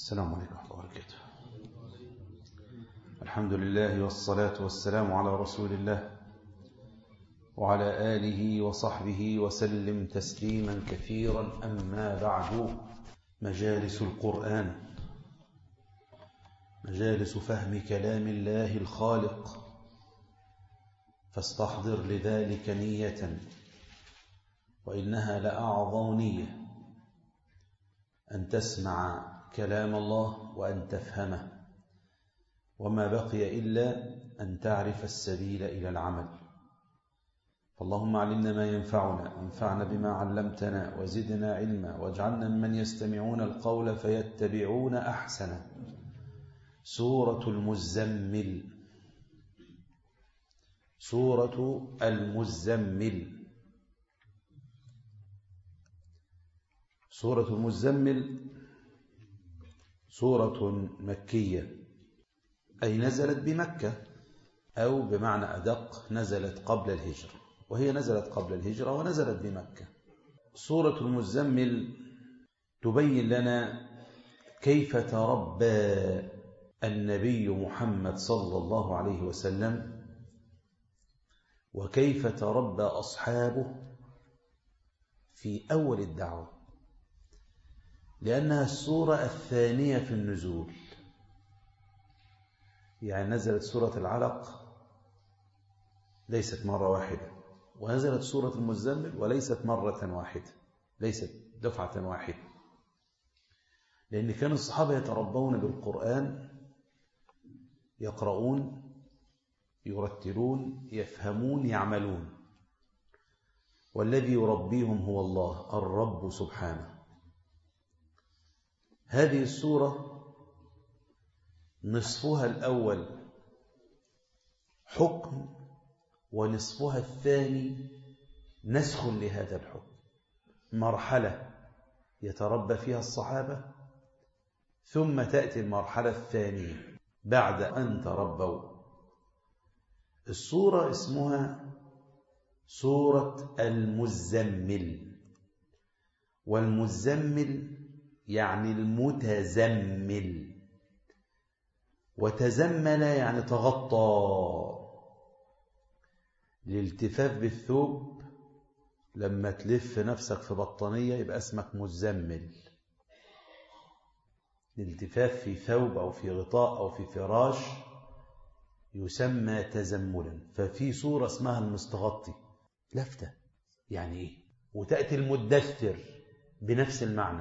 السلام عليكم ورحمة الله وبركاته الحمد لله والصلاة والسلام على رسول الله وعلى آله وصحبه وسلم تسليما كثيرا أما بعد مجالس القرآن مجالس فهم كلام الله الخالق فاستحضر لذلك نية وإنها لأعظم نية أن تسمع كلام الله وأن تفهمه وما بقي إلا أن تعرف السبيل إلى العمل فاللهم علمنا ما ينفعنا وانفعنا بما علمتنا وزدنا علما واجعلنا ممن يستمعون القول فيتبعون أحسنه سورة المزمل سورة المزمل سورة المزمل سورة مكية أي نزلت بمكة أو بمعنى أدق نزلت قبل الهجرة وهي نزلت قبل الهجرة ونزلت بمكة سورة المزمل تبين لنا كيف تربى النبي محمد صلى الله عليه وسلم وكيف تربى أصحابه في أول الدعوة لأنها السورة الثانية في النزول يعني نزلت سورة العلق ليست مرة واحدة ونزلت سورة المزمل وليست مرة واحدة ليست دفعة واحدة لأن كان الصحابة يتربون بالقرآن يقرؤون يرتلون يفهمون يعملون والذي يربيهم هو الله الرب سبحانه هذه السورة نصفها الأول حكم ونصفها الثاني نسخ لهذا الحكم مرحلة يتربى فيها الصحابة ثم تأتي المرحلة الثانية بعد أن تربوا السورة اسمها سورة المزمل والمزمل يعني المتزمل وتزمل يعني تغطى الالتفاف بالثوب لما تلف نفسك في بطانية يبقى اسمك مزمل الالتفاف في ثوب أو في غطاء أو في فراش يسمى تزملا ففي صورة اسمها المستغطي لفتة يعني ايه وتأتي المدثر بنفس المعنى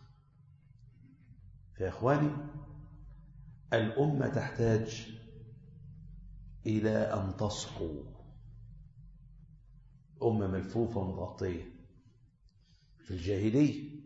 فيا إخواني الأمة تحتاج إلى أن تصحو أمة ملفوفة ومغطية في الجاهلية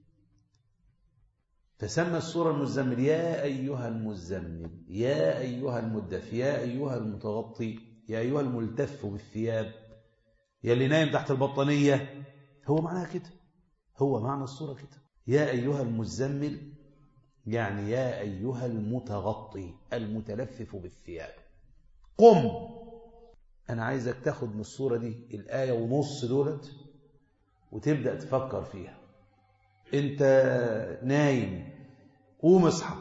فسمى السورة المزمل يا أيها المزمل يا أيها المدث يا أيها المتغطي يا أيها الملتف بالثياب يا اللي نايم تحت البطانية هو معناها كده هو معنى السورة كده يا أيها المزمل يعني يا أيها المتغطي المتلفف بالثياب قم أنا عايزك تاخد من الصورة دي الآية ونص دولت وتبدأ تفكر فيها أنت نايم قوم اصحى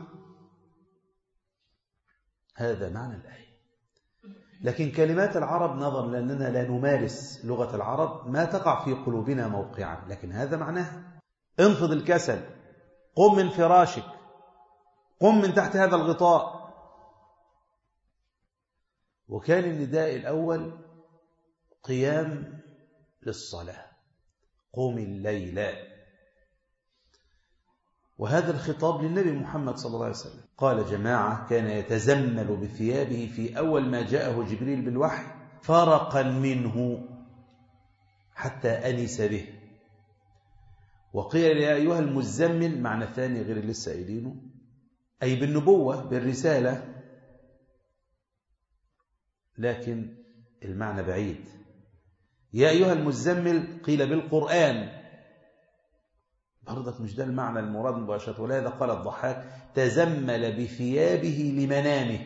هذا معنى الآية لكن كلمات العرب نظرا لأننا لا نمارس لغة العرب ما تقع في قلوبنا موقعا لكن هذا معناها انفض الكسل قم من فراشك قم من تحت هذا الغطاء وكان النداء الأول قيام للصلاة قم الليل وهذا الخطاب للنبي محمد صلى الله عليه وسلم قال جماعة كان يتزمل بثيابه في أول ما جاءه جبريل بالوحي فرقا منه حتى أنس به وقيل يا أيها المزمل معنى ثاني غير اللي لسه قايلينه أي بالنبوة بالرسالة لكن المعنى بعيد يا أيها المزمل قيل بالقرآن برضك مش ده المعنى المراد مباشرة ولهذا قال الضحاك تزمل بثيابه لمنامه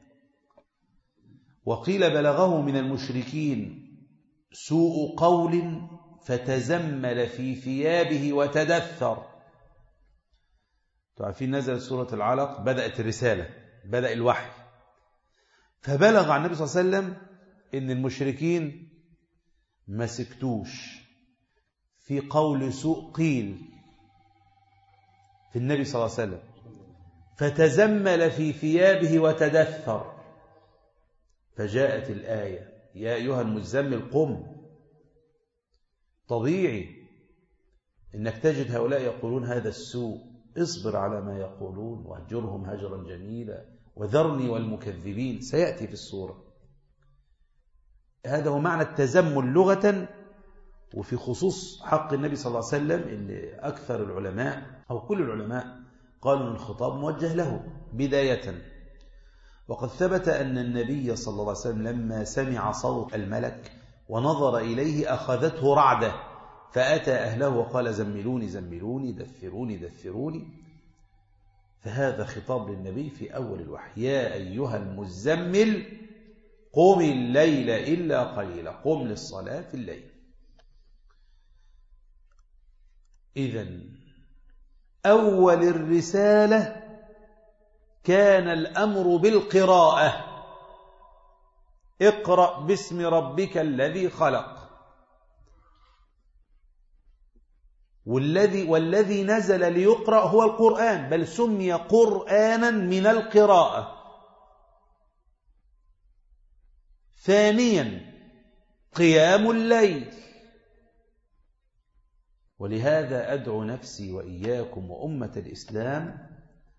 وقيل بلغه من المشركين سوء قول فتزمل في ثيابه وتدثر تعرفين نزلت سورة العلق بدأت الرسالة بدأ الوحي فبلغ عن النبي صلى الله عليه وسلم ان المشركين ما سكتوش في قول سوء قيل في النبي صلى الله عليه وسلم فتزمل في ثيابه وتدثر فجاءت الآية يا أيها المزمل قم طبيعي إنك تجد هؤلاء يقولون هذا السوء اصبر على ما يقولون واهجرهم هجرا جميلا وذرني والمكذبين سيأتي في الصورة هذا هو معنى التزمل لغة وفي خصوص حق النبي صلى الله عليه وسلم اللي أكثر العلماء أو كل العلماء قالوا أن الخطاب موجه له بداية وقد ثبت أن النبي صلى الله عليه وسلم لما سمع صوت الملك ونظر إليه أخذته رعدة فأتى أهله وقال زملوني زملوني دثروني دثروني فهذا خطاب للنبي في أول الوحي يا أيها المزمل قم الليل إلا قليلا قم للصلاة في الليل إذا أول الرسالة كان الأمر بالقراءة اقرأ باسم ربك الذي خلق والذي والذي نزل ليقرأ هو القرآن بل سمي قرآنا من القراءة ثانيا قيام الليل ولهذا أدعو نفسي وإياكم وأمة الإسلام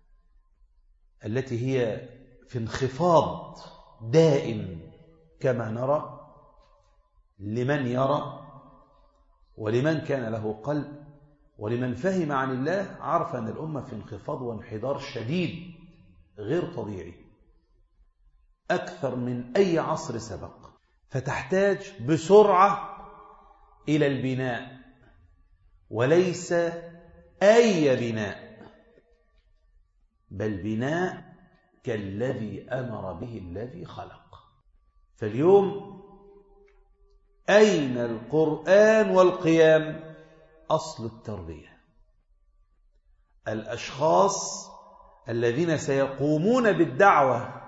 التي هي في انخفاض دائم كما نرى لمن يرى ولمن كان له قلب ولمن فهم عن الله عرف أن الأمة في انخفاض وانحدار شديد غير طبيعي أكثر من أي عصر سبق فتحتاج بسرعة إلى البناء وليس أي بناء بل بناء كالذي أمر به الذي خلق فاليوم أين القرآن والقيام أصل التربية الأشخاص الذين سيقومون بالدعوة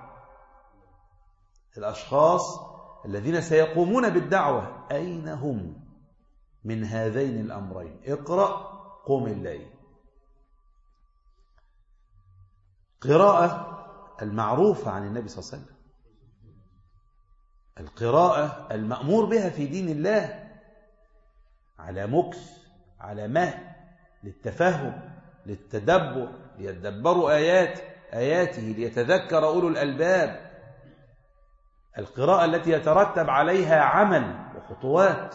الأشخاص الذين سيقومون بالدعوة أين هم من هذين الأمرين اقرأ قم الليل قراءة المعروفة عن النبي صلى الله عليه وسلم القراءة المأمور بها في دين الله على مكث على مهل للتفهم للتدبر ليتدبروا آيات آياته ليتذكر أولو الألباب القراءة التي يترتب عليها عمل وخطوات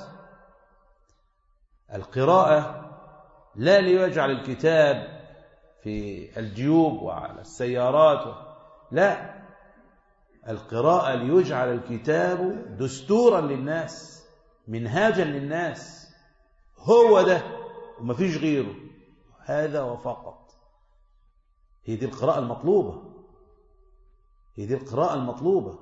القراءة لا ليجعل الكتاب في الجيوب وعلى السيارات لا القراءة ليجعل الكتاب دستورا للناس منهاجا للناس هو ده ومفيش غيره هذا وفقط هي دي القراءة المطلوبة هي دي القراءة المطلوبة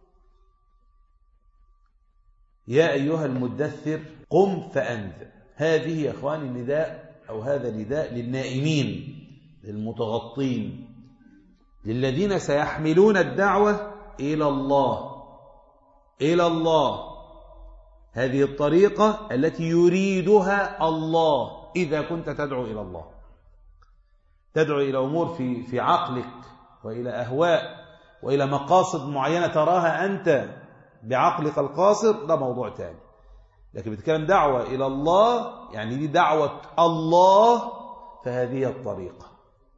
يا أيها المدثر قم فأنذر هذه يا أخواني النداء أو هذا نداء للنائمين للمتغطين للذين سيحملون الدعوة إلى الله إلى الله هذه الطريقة التي يريدها الله إذا كنت تدعو إلى الله تدعو إلى أمور في في عقلك وإلى أهواء وإلى مقاصد معينة تراها أنت بعقلك القاصر ده موضوع تاني لكن بتكلم دعوة إلى الله يعني دي دعوة الله فهذه الطريقة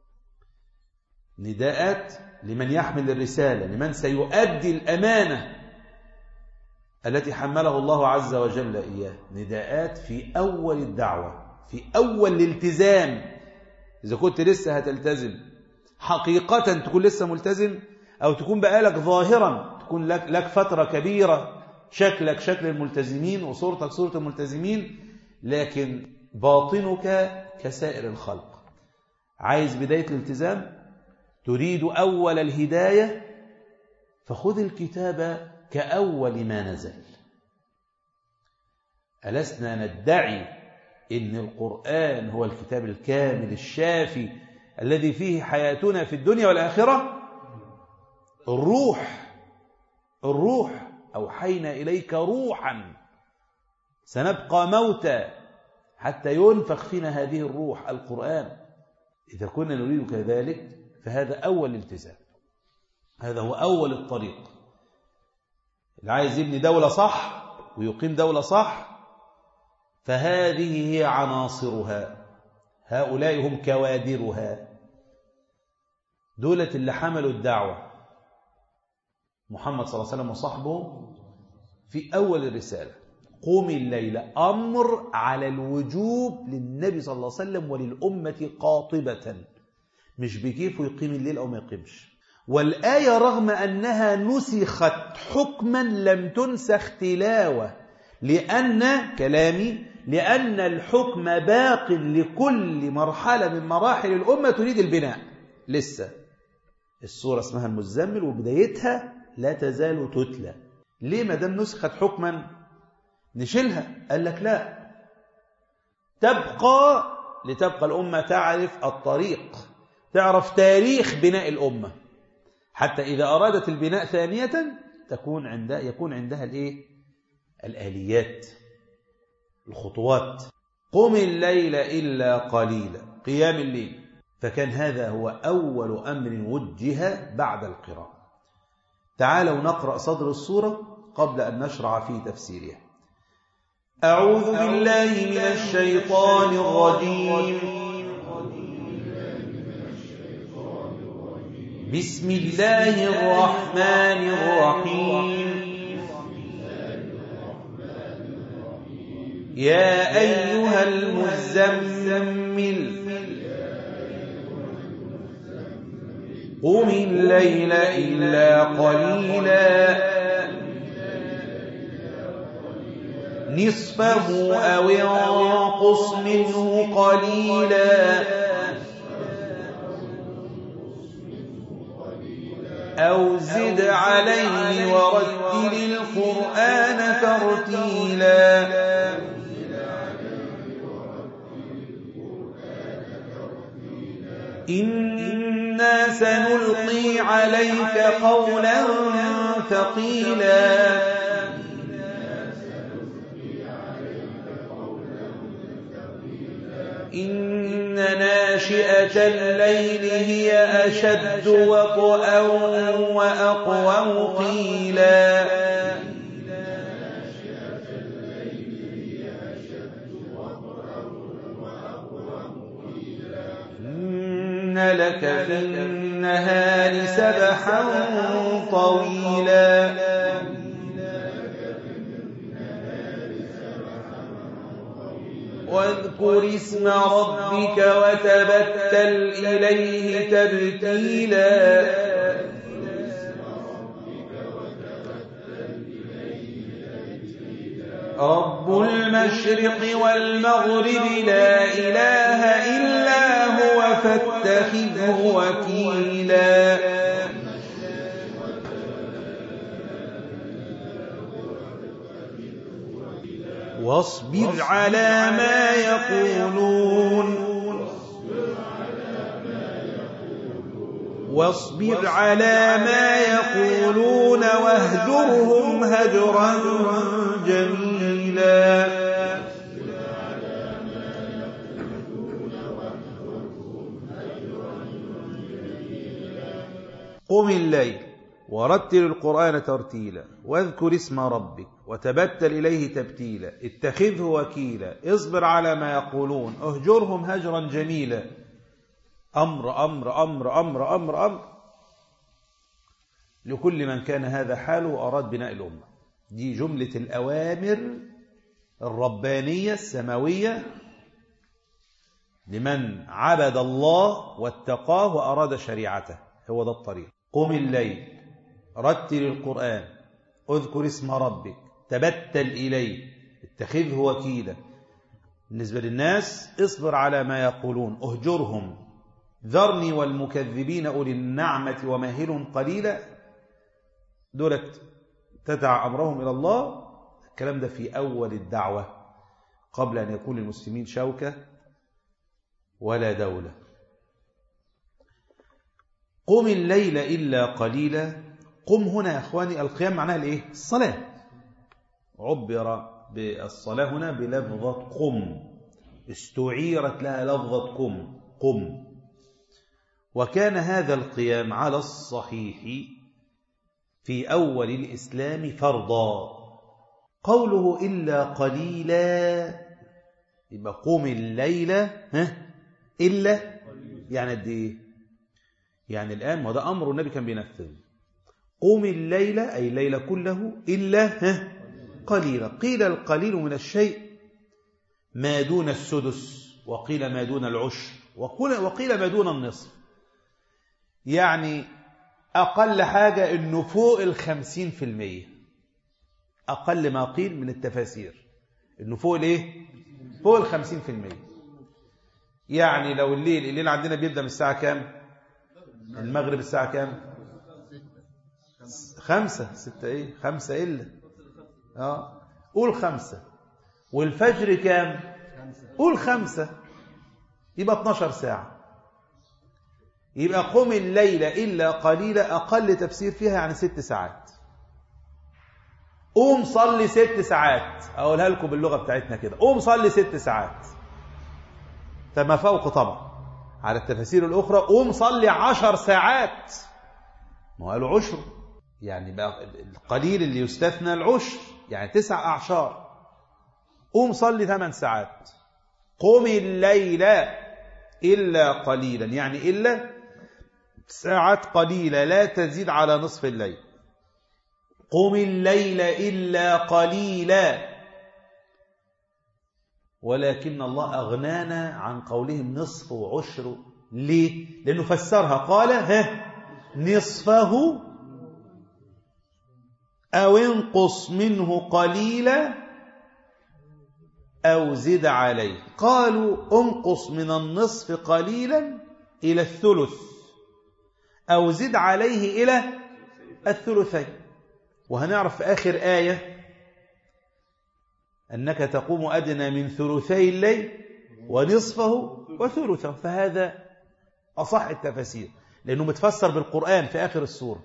نداءات لمن يحمل الرسالة لمن سيؤدي الأمانة التي حمله الله عز وجل إياه نداءات في أول الدعوة في أول الالتزام إذا كنت لسه هتلتزم حقيقة تكون لسه ملتزم أو تكون بقالك ظاهرا تكون لك, لك فترة كبيرة شكلك شكل الملتزمين وصورتك صورة الملتزمين لكن باطنك كسائر الخلق عايز بداية الالتزام تريد أول الهداية فخذ الكتاب كأول ما نزل ألسنا ندعي إن القرآن هو الكتاب الكامل الشافي الذي فيه حياتنا في الدنيا والآخرة الروح الروح أوحينا إليك روحا سنبقى موتى حتى ينفخ فينا هذه الروح القرآن إذا كنا نريد كذلك فهذا أول التزام هذا هو أول الطريق اللي عايز يبني دولة صح ويقيم دولة صح فهذه هي عناصرها هؤلاء هم كوادرها دولة اللي حملوا الدعوة محمد صلى الله عليه وسلم وصحبه في أول الرسالة قوم الليل أمر على الوجوب للنبي صلى الله عليه وسلم وللأمة قاطبة مش بكيفه يقيم الليل أو ما يقيمش والآية رغم أنها نسخت حكما لم تنسخ تلاوة لأن كلامي لأن الحكم باق لكل مرحلة من مراحل الأمة تريد البناء لسه السورة اسمها المزمل وبدايتها لا تزال تتلى ليه ما دام نسخت حكما نشيلها قال لك لا تبقى لتبقى الأمة تعرف الطريق تعرف تاريخ بناء الأمة حتى إذا أرادت البناء ثانية تكون عندها يكون عندها الإيه؟ الآليات الخطوات قم الليل إلا قليلا قيام الليل فكان هذا هو أول أمر وجه بعد القراءة تعالوا نقرأ صدر السورة قبل أن نشرع في تفسيرها أعوذ بالله من الشيطان الرجيم بسم الله الرحمن الرحيم يا أيها المزمل قم الليل إلا قليلا نصفه أو انقص منه قليلا أو زد عليه ورتل القرآن ترتيلا إنا سنلقي عليك قولا ثقيلا إن ناشئة الليل هي أشد وطئا وأقوم قيلا إن لك في النهار سبحا طويلا واذكر اسم ربك وتبتل إليه تبتيلا رب المشرق والمغرب لا إله إلا هو فاتخذه وكيلا واصبر على ما يقولون واصبر على ما يقولون واهجرهم هجرا جميلا قم الليل ورتل القرآن ترتيلا واذكر اسم ربك وتبتل إليه تبتيلا اتخذه وكيلا اصبر على ما يقولون اهجرهم هجرا جميلا أمر أمر أمر أمر أمر أمر لكل من كان هذا حاله وأراد بناء الأمة دي جملة الأوامر الربانية السماوية لمن عبد الله واتقاه وأراد شريعته هو ده الطريق قم الليل رتل القرآن اذكر اسم ربك تبتل إليه اتخذه وكيلا بالنسبة للناس اصبر على ما يقولون اهجرهم ذرني والمكذبين أولي النعمة ومهلهم قليلا دولت تدع أمرهم إلى الله الكلام ده في أول الدعوة قبل أن يكون للمسلمين شوكة ولا دولة قم الليل إلا قليلا قم هنا يا أخواني القيام معناها الإيه؟ الصلاة عبر بالصلاة هنا بلفظة قم استعيرت لها لفظة قم قم وكان هذا القيام على الصحيح في أول الإسلام فرضا قوله إلا قليلا يبقى قوم الليل ها إلا يعني قد إيه يعني الآن ما ده أمر النبي كان بينفذ قوم الليل أي الليل كله إلا ها قليلا قيل القليل من الشيء ما دون السدس وقيل ما دون العشر وقيل ما دون النصف يعني أقل حاجة إنه فوق الخمسين في المية أقل ما قيل من التفاسير إنه فوق الإيه؟ فوق الخمسين في المية يعني لو الليل الليل عندنا بيبدأ من الساعة كام؟ المغرب الساعة كام؟ خمسة ستة إيه؟ خمسة إلا آه قول خمسة والفجر كام؟ قول خمسة يبقى 12 ساعة يبقى قم الليل إلا قليلا أقل تفسير فيها يعني ست ساعات قوم صلي ست ساعات أقولها لكم باللغة بتاعتنا كده قوم صلي ست ساعات فما فوق طبعا على التفاسير الأخرى قوم صلي عشر ساعات ما قالوا عشر يعني بقى القليل اللي يستثنى العشر يعني تسع أعشار قوم صلي ثمان ساعات قم الليل إلا قليلا يعني إلا ساعات قليلة لا تزيد على نصف الليل قم الليل إلا قليلا ولكن الله أغنانا عن قولهم نصف وعشر ليه؟ لأنه فسرها قال ها نصفه أو انقص منه قليلا أو زد عليه قالوا انقص من النصف قليلا إلى الثلث أو زد عليه إلى الثلثين وهنعرف في آخر آية أنك تقوم أدنى من ثلثي الليل ونصفه وثلثه فهذا أصح التفاسير لأنه متفسر بالقرآن في آخر السورة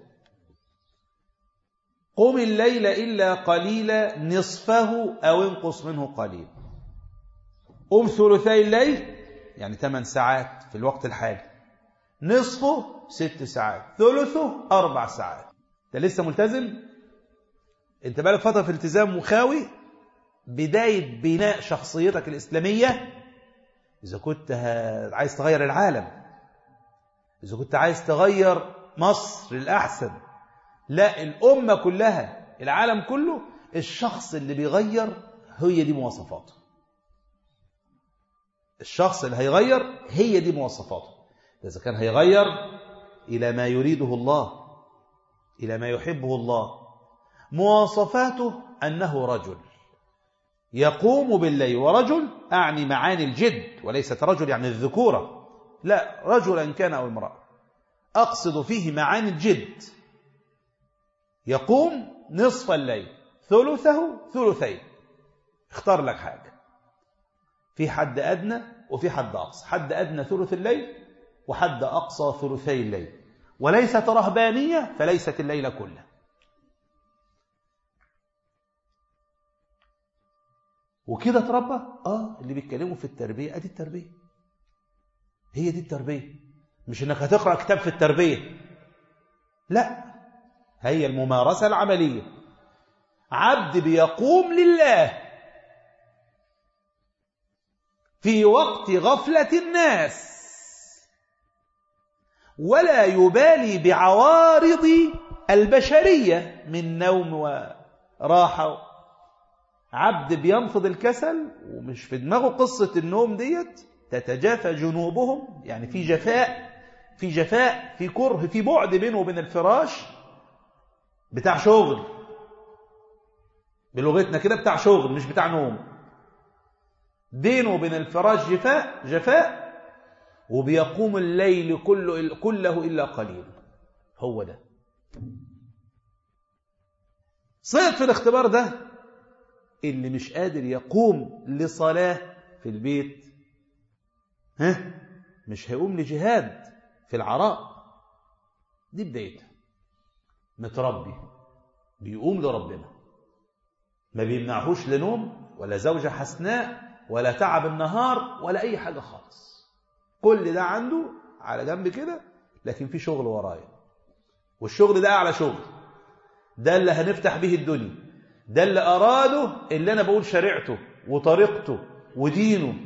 قم الليل إلا قليلا نصفه أو انقص منه قليل قم ثلثي الليل يعني 8 ساعات في الوقت الحالي نصفه ست ساعات ثلثه أربع ساعات أنت لسه ملتزم أنت بقالك فترة في التزام مخاوي بداية بناء شخصيتك الإسلامية إذا كنت عايز تغير العالم إذا كنت عايز تغير مصر للأحسن لا الأمة كلها العالم كله الشخص اللي بيغير هي دي مواصفاته الشخص اللي هيغير هي دي مواصفاته إذا كان هيغير إلى ما يريده الله إلى ما يحبه الله مواصفاته أنه رجل يقوم بالليل ورجل أعني معاني الجد وليست رجل يعني الذكورة لا رجلا كان أو امرأة أقصد فيه معاني الجد يقوم نصف الليل ثلثه ثلثين اختار لك حاجة في حد أدنى وفي حد أقصى حد أدنى ثلث الليل وحد أقصى ثلثي الليل وليست رهبانية فليست الليل كله وكده تربى اه اللي بيتكلموا في التربية ادي التربية هي دي التربية مش انك هتقرأ كتاب في التربية لا هي الممارسة العملية عبد بيقوم لله في وقت غفلة الناس ولا يبالي بعوارض البشرية من نوم وراحة عبد بينفض الكسل ومش في دماغه قصة النوم ديت تتجافى جنوبهم يعني في جفاء في جفاء في كره في بعد بينه وبين الفراش بتاع شغل بلغتنا كده بتاع شغل مش بتاع نوم بينه وبين الفراش جفاء جفاء وبيقوم الليل كله, كله إلا قليل هو ده صيغ في الاختبار ده اللي مش قادر يقوم لصلاة في البيت ها مش هيقوم لجهاد في العراء دي بدايتها متربي بيقوم لربنا ما بيمنعهوش لنوم ولا زوجة حسناء ولا تعب النهار ولا أي حاجة خالص كل ده عنده على جنب كده لكن في شغل ورايا والشغل ده أعلى شغل ده اللي هنفتح به الدنيا ده اللي أراده اللي أنا بقول شريعته وطريقته ودينه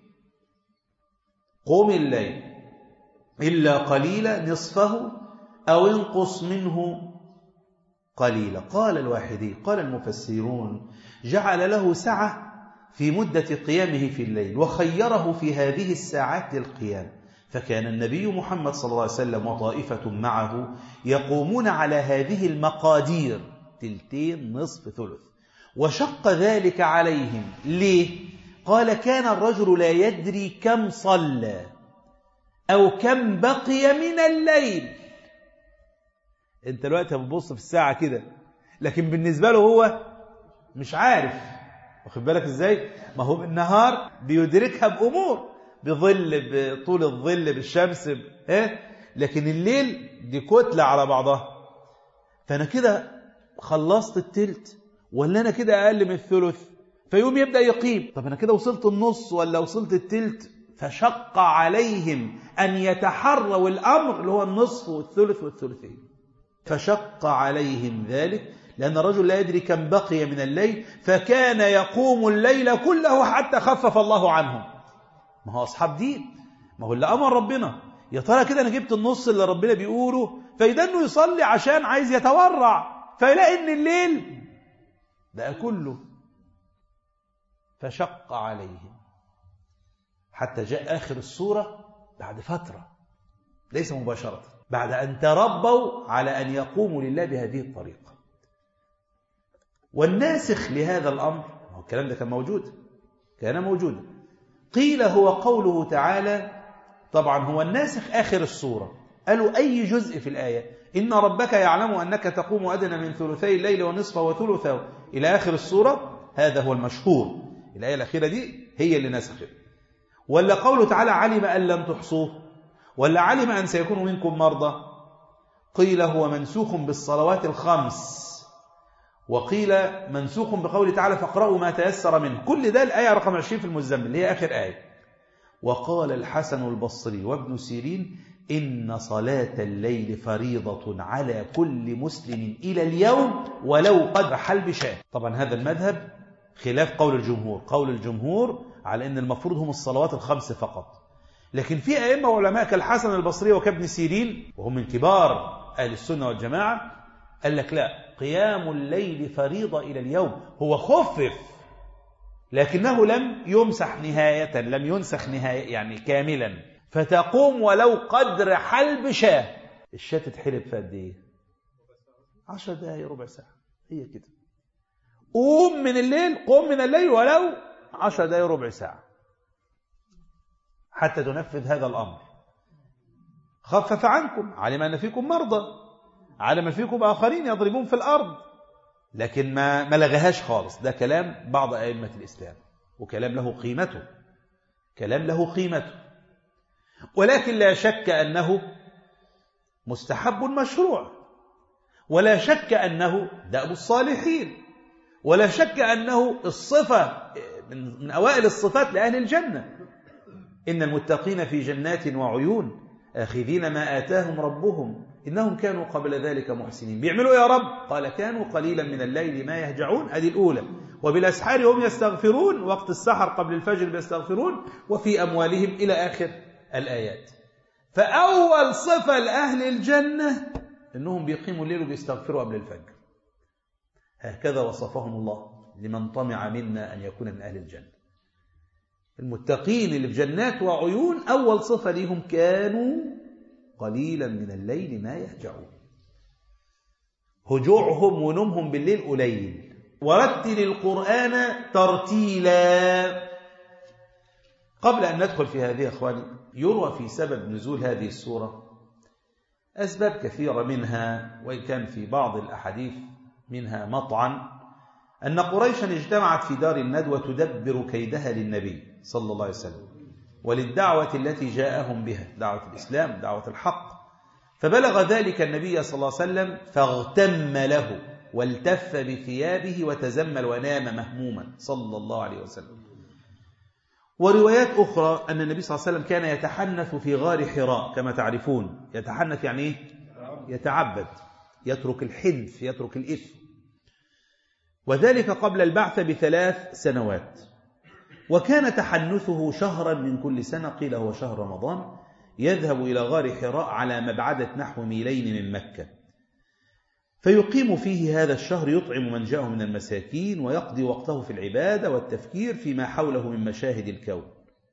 قوم الليل إلا قليلا نصفه أو انقص منه قليلا قال الواحدي قال المفسرون جعل له سعة في مدة قيامه في الليل وخيره في هذه الساعات للقيام فكان النبي محمد صلى الله عليه وسلم وطائفة معه يقومون على هذه المقادير تلتين نصف ثلث وشق ذلك عليهم ليه؟ قال كان الرجل لا يدري كم صلى أو كم بقي من الليل انت دلوقتي بتبص في الساعة كده لكن بالنسبة له هو مش عارف واخد بالك ازاي ما هو النهار بيدركها بأمور بظل بطول الظل بالشمس ايه لكن الليل دي كتلة على بعضها فأنا كده خلصت التلت ولا أنا كده أقل من الثلث فيوم يبدأ يقيم طب أنا كده وصلت النص ولا وصلت التلت فشق عليهم أن يتحروا الأمر اللي هو النصف والثلث والثلثين فشق عليهم ذلك لأن الرجل لا يدري كم بقي من الليل فكان يقوم الليل كله حتى خفف الله عنهم ما هو أصحاب دين ما هو اللي أمر ربنا يا ترى كده أنا جبت النص اللي ربنا بيقوله فإذا أنه يصلي عشان عايز يتورع فيلاقي أن الليل بقى كله فشق عليهم حتى جاء آخر السورة بعد فترة ليس مباشرة بعد أن تربوا على أن يقوموا لله بهذه الطريقة والناسخ لهذا الأمر هو الكلام ده كان موجود كان موجودا قيل هو قوله تعالى طبعا هو الناسخ آخر السورة قالوا أي جزء في الآية إن ربك يعلم أنك تقوم أدنى من ثلثي الليل ونصفه وثلثه إلى آخر السورة هذا هو المشهور الآية الأخيرة دي هي اللي نسخت ولا قوله تعالى علم أن لم تحصوه ولا علم أن سيكون منكم مرضى قيل هو منسوخ بالصلوات الخمس وقيل منسوخ بقوله تعالى فاقرأوا ما تيسر منه كل ده الآية رقم 20 في المزمل اللي هي آخر آية وقال الحسن البصري وابن سيرين إن صلاة الليل فريضة على كل مسلم إلى اليوم ولو قد حلب شاه طبعا هذا المذهب خلاف قول الجمهور قول الجمهور على أن المفروض هم الصلوات الخمس فقط لكن في أئمة وعلماء كالحسن البصري وكابن سيرين وهم من كبار أهل السنة والجماعة قال لك لا قيام الليل فريضة إلى اليوم هو خفف لكنه لم يمسح نهاية لم ينسخ نهاية يعني كاملا فتقوم ولو قدر حلب شاه الشاة تتحلب في قد ايه؟ 10 دقايق ربع ساعة هي كده قوم من الليل قوم من الليل ولو 10 دقايق ربع ساعة حتى تنفذ هذا الأمر خفف عنكم علم أن فيكم مرضى علم فيكم آخرين يضربون في الأرض لكن ما ما لغاهاش خالص ده كلام بعض أئمة الإسلام وكلام له قيمته كلام له قيمته ولكن لا شك أنه مستحب مشروع ولا شك أنه دأب الصالحين ولا شك أنه الصفة من, من أوائل الصفات لأهل الجنة إن المتقين في جنات وعيون آخذين ما آتاهم ربهم إنهم كانوا قبل ذلك محسنين بيعملوا يا رب قال كانوا قليلا من الليل ما يهجعون هذه الأولى وبالأسحار هم يستغفرون وقت السحر قبل الفجر بيستغفرون وفي أموالهم إلى آخر الآيات فأول صفة لأهل الجنة إنهم بيقيموا الليل وبيستغفروا قبل الفجر هكذا وصفهم الله لمن طمع منا أن يكون من أهل الجنة المتقين اللي في جنات وعيون أول صفة لهم كانوا قليلا من الليل ما يهجعون هجوعهم ونومهم بالليل قليل ورتل القرآن ترتيلا قبل أن ندخل في هذه أخواني يروى في سبب نزول هذه السورة أسباب كثيرة منها وإن كان في بعض الأحاديث منها مطعن أن قريشا اجتمعت في دار الندوة تدبر كيدها للنبي صلى الله عليه وسلم وللدعوة التي جاءهم بها دعوة الإسلام دعوة الحق فبلغ ذلك النبي صلى الله عليه وسلم فاغتم له والتف بثيابه وتزمل ونام مهموما صلى الله عليه وسلم وروايات أخرى أن النبي صلى الله عليه وسلم كان يتحنث في غار حراء كما تعرفون يتحنث يعني إيه؟ يتعبد يترك الحنث يترك الإثم وذلك قبل البعث بثلاث سنوات وكان تحنثه شهرا من كل سنة قيل هو شهر رمضان يذهب إلى غار حراء على مبعدة نحو ميلين من مكة فيقيم فيه هذا الشهر يطعم من جاءه من المساكين ويقضي وقته في العبادة والتفكير فيما حوله من مشاهد الكون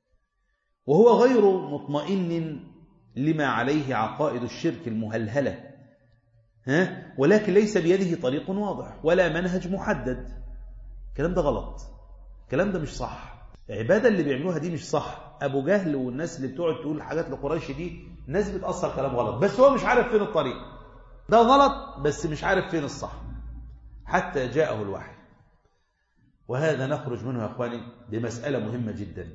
وهو غير مطمئن لما عليه عقائد الشرك المهلهلة ها؟ ولكن ليس بيده طريق واضح ولا منهج محدد الكلام ده غلط الكلام ده مش صح العبادة اللي بيعملوها دي مش صح أبو جهل والناس اللي بتقعد تقول حاجات لقريش دي ناس بتأثر كلام غلط بس هو مش عارف فين الطريق ده غلط بس مش عارف فين الصح حتى جاءه الوحي وهذا نخرج منه يا أخواني بمسألة مهمة جدا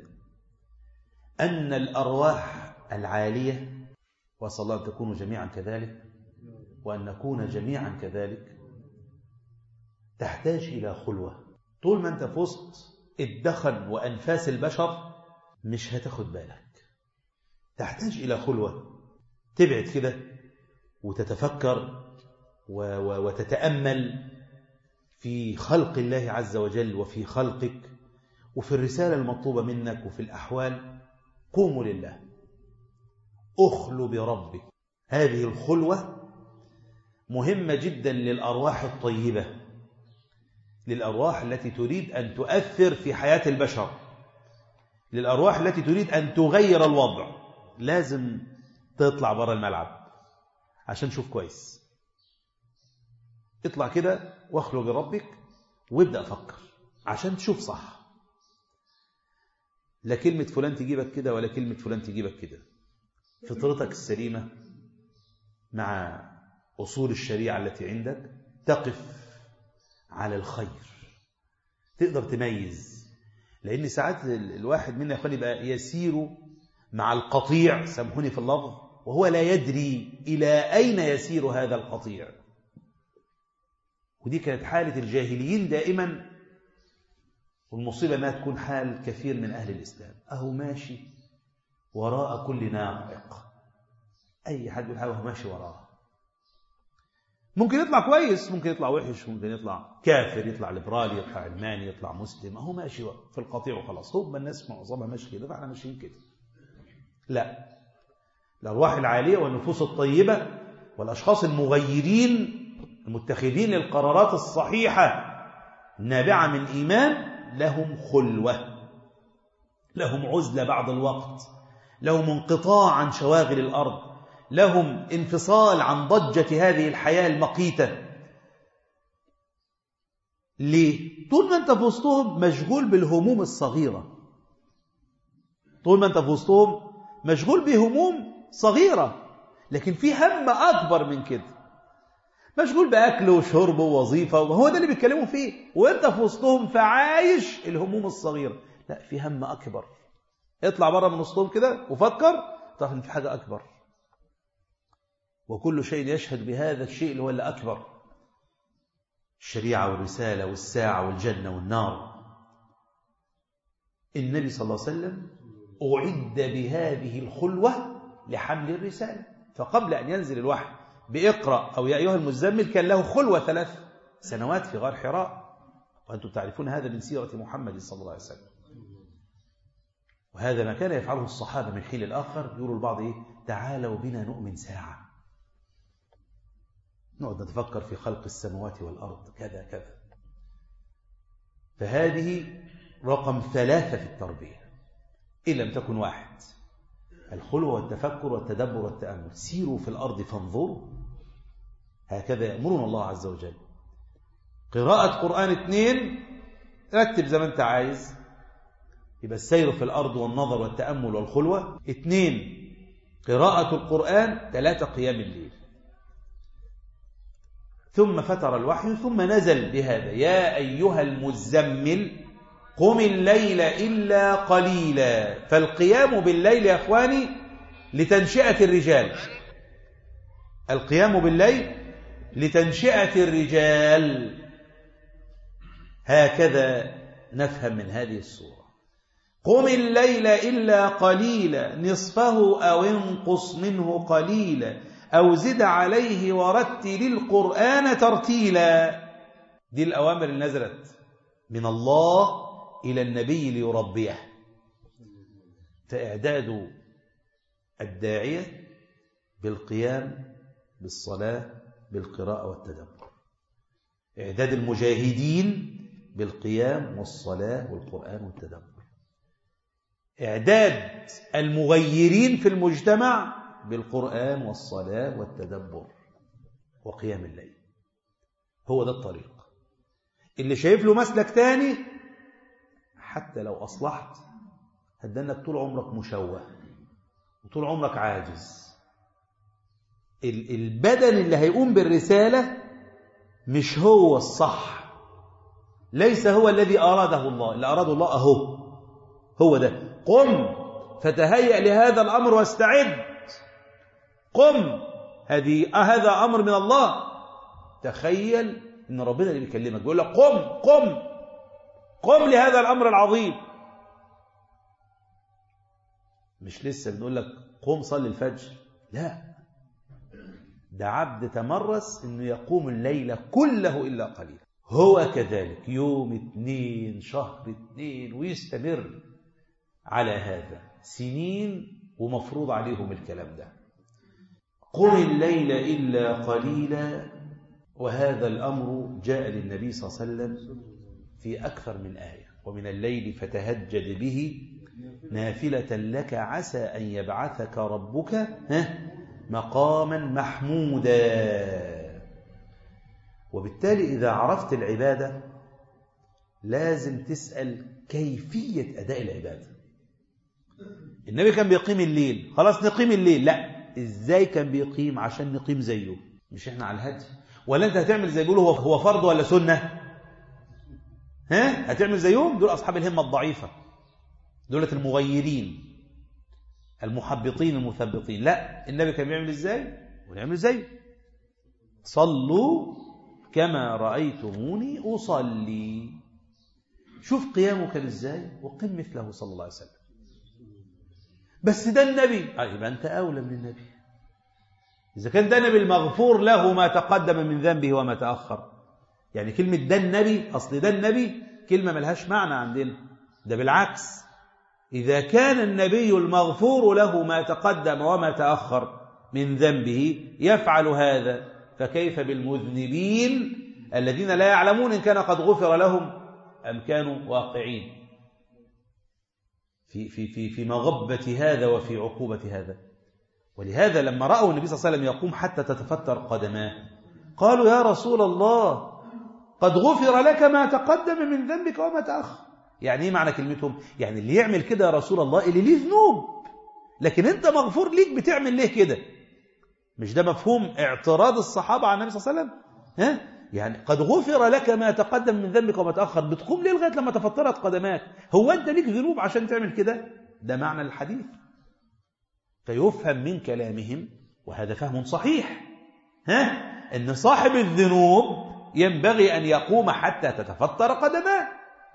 أن الأرواح العالية وصلى الله أن تكونوا جميعا كذلك وأن نكون جميعا كذلك تحتاج إلى خلوة طول ما أنت في وسط الدخن وأنفاس البشر مش هتاخد بالك تحتاج إلى خلوة تبعد كده وتتفكر و و وتتأمل في خلق الله عز وجل وفي خلقك وفي الرسالة المطلوبة منك وفي الأحوال قوموا لله أخلوا بربك هذه الخلوة مهمة جدا للأرواح الطيبة للأرواح التي تريد أن تؤثر في حياة البشر للأرواح التي تريد أن تغير الوضع لازم تطلع برا الملعب عشان تشوف كويس اطلع كده واخلو بربك وابدأ فكر عشان تشوف صح لا كلمة فلان تجيبك كده ولا كلمة فلان تجيبك كده فطرتك السليمة مع أصول الشريعة التي عندك تقف على الخير تقدر تميز لأن ساعات الواحد منا يا أخواني يبقى يسير مع القطيع سامحوني في اللفظ وهو لا يدري إلى أين يسير هذا القطيع ودي كانت حالة الجاهليين دائما والمصيبة أنها تكون حال كثير من أهل الإسلام أهو ماشي وراء كل ناعق أي حد يقول هو ماشي وراه ممكن يطلع كويس ممكن يطلع وحش ممكن يطلع كافر يطلع ليبرالي يطلع علماني يطلع مسلم اهو ماشي في القطيع وخلاص هم الناس معظمها ماشي كده فاحنا ماشيين كده لا الارواح العاليه والنفوس الطيبه والاشخاص المغيرين المتخذين للقرارات الصحيحه النابعه من ايمان لهم خلوه لهم عزله بعض الوقت لهم انقطاع عن شواغل الارض لهم انفصال عن ضجة هذه الحياة المقيتة ليه؟ طول ما انت في وسطهم مشغول بالهموم الصغيرة طول ما انت في وسطهم مشغول بهموم صغيرة لكن في هم أكبر من كده مشغول بأكل وشرب ووظيفة وهو ده اللي بيتكلموا فيه وانت في وسطهم فعايش الهموم الصغيرة لا في هم أكبر اطلع بره من وسطهم كده وفكر تعرف ان في حاجة أكبر وكل شيء يشهد بهذا الشيء اللي هو اللي أكبر الشريعة والرسالة والساعة والجنة والنار النبي صلى الله عليه وسلم أعد بهذه الخلوة لحمل الرسالة فقبل أن ينزل الوحي بإقرأ أو يا أيها المزمل كان له خلوة ثلاث سنوات في غار حراء وأنتم تعرفون هذا من سيرة محمد صلى الله عليه وسلم وهذا ما كان يفعله الصحابة من حين الآخر يقولوا البعض إيه تعالوا بنا نؤمن ساعة نقعد نتفكر في خلق السماوات والأرض كذا كذا فهذه رقم ثلاثة في التربية إن لم تكن واحد الخلوة والتفكر والتدبر والتأمل سيروا في الأرض فانظروا هكذا يأمرنا الله عز وجل قراءة قرآن اثنين رتب زي ما انت عايز يبقى السير في الأرض والنظر والتأمل والخلوة اثنين قراءة القرآن ثلاثة قيام الليل ثم فتر الوحي ثم نزل بهذا يا أيها المزمل قم الليل إلا قليلا فالقيام بالليل يا أخواني لتنشئة الرجال القيام بالليل لتنشئة الرجال هكذا نفهم من هذه السورة قم الليل إلا قليلا نصفه أو انقص منه قليلا أو زد عليه ورتل القرآن ترتيلا دي الأوامر اللي نزلت من الله إلى النبي ليربيه فإعداد الداعية بالقيام بالصلاة بالقراءة والتدبر إعداد المجاهدين بالقيام والصلاة والقرآن والتدبر إعداد المغيرين في المجتمع بالقرآن والصلاة والتدبر وقيام الليل هو ده الطريق اللي شايف له مسلك تاني حتى لو أصلحت هتدنك طول عمرك مشوه وطول عمرك عاجز البدن اللي هيقوم بالرسالة مش هو الصح ليس هو الذي أراده الله اللي أراده الله أهو هو ده قم فتهيأ لهذا الأمر واستعد قم هذه هذا أمر من الله تخيل إن ربنا اللي بيكلمك بيقول لك قم قم قم لهذا الأمر العظيم مش لسه بنقول لك قم صلي الفجر لا ده عبد تمرس انه يقوم الليل كله الا قليلا هو كذلك يوم اثنين شهر اثنين ويستمر على هذا سنين ومفروض عليهم الكلام ده قم الليل الا قليلا وهذا الامر جاء للنبي صلى الله عليه وسلم في اكثر من ايه ومن الليل فتهجد به نافله لك عسى ان يبعثك ربك ها مقاما محمودا وبالتالي إذا عرفت العبادة لازم تسأل كيفية أداء العبادة النبي كان بيقيم الليل خلاص نقيم الليل لا إزاي كان بيقيم عشان نقيم زيه مش إحنا على الهدي ولا أنت هتعمل زي بيقولوا هو هو فرض ولا سنة ها هتعمل زيهم دول أصحاب الهمة الضعيفة دولة المغيرين المحبطين المثبطين لا النبي كان بيعمل ازاي ونعمل زيه صلوا كما رأيتموني أصلي شوف قيامه كان ازاي وقم مثله صلى الله عليه وسلم بس ده النبي آه يبقى أنت أولى من النبي إذا كان ده النبي المغفور له ما تقدم من ذنبه وما تأخر يعني كلمة ده النبي أصل ده النبي كلمة ملهاش معنى عندنا ده بالعكس إذا كان النبي المغفور له ما تقدم وما تأخر من ذنبه يفعل هذا فكيف بالمذنبين الذين لا يعلمون إن كان قد غفر لهم أم كانوا واقعين في, في, في, في مغبة هذا وفي عقوبة هذا ولهذا لما رأوا النبي صلى الله عليه وسلم يقوم حتى تتفتر قدماه قالوا يا رسول الله قد غفر لك ما تقدم من ذنبك وما تأخر يعني ايه معنى كلمتهم يعني اللي يعمل كده يا رسول الله اللي ليه ذنوب لكن انت مغفور ليك بتعمل ليه كده مش ده مفهوم اعتراض الصحابة على النبي صلى الله عليه وسلم ها يعني قد غفر لك ما تقدم من ذنبك وما تأخر بتقوم ليه لغاية لما تفطرت قدماك هو انت ليك ذنوب عشان تعمل كده ده معنى الحديث فيفهم من كلامهم وهذا فهم صحيح ها ان صاحب الذنوب ينبغي ان يقوم حتى تتفطر قدماه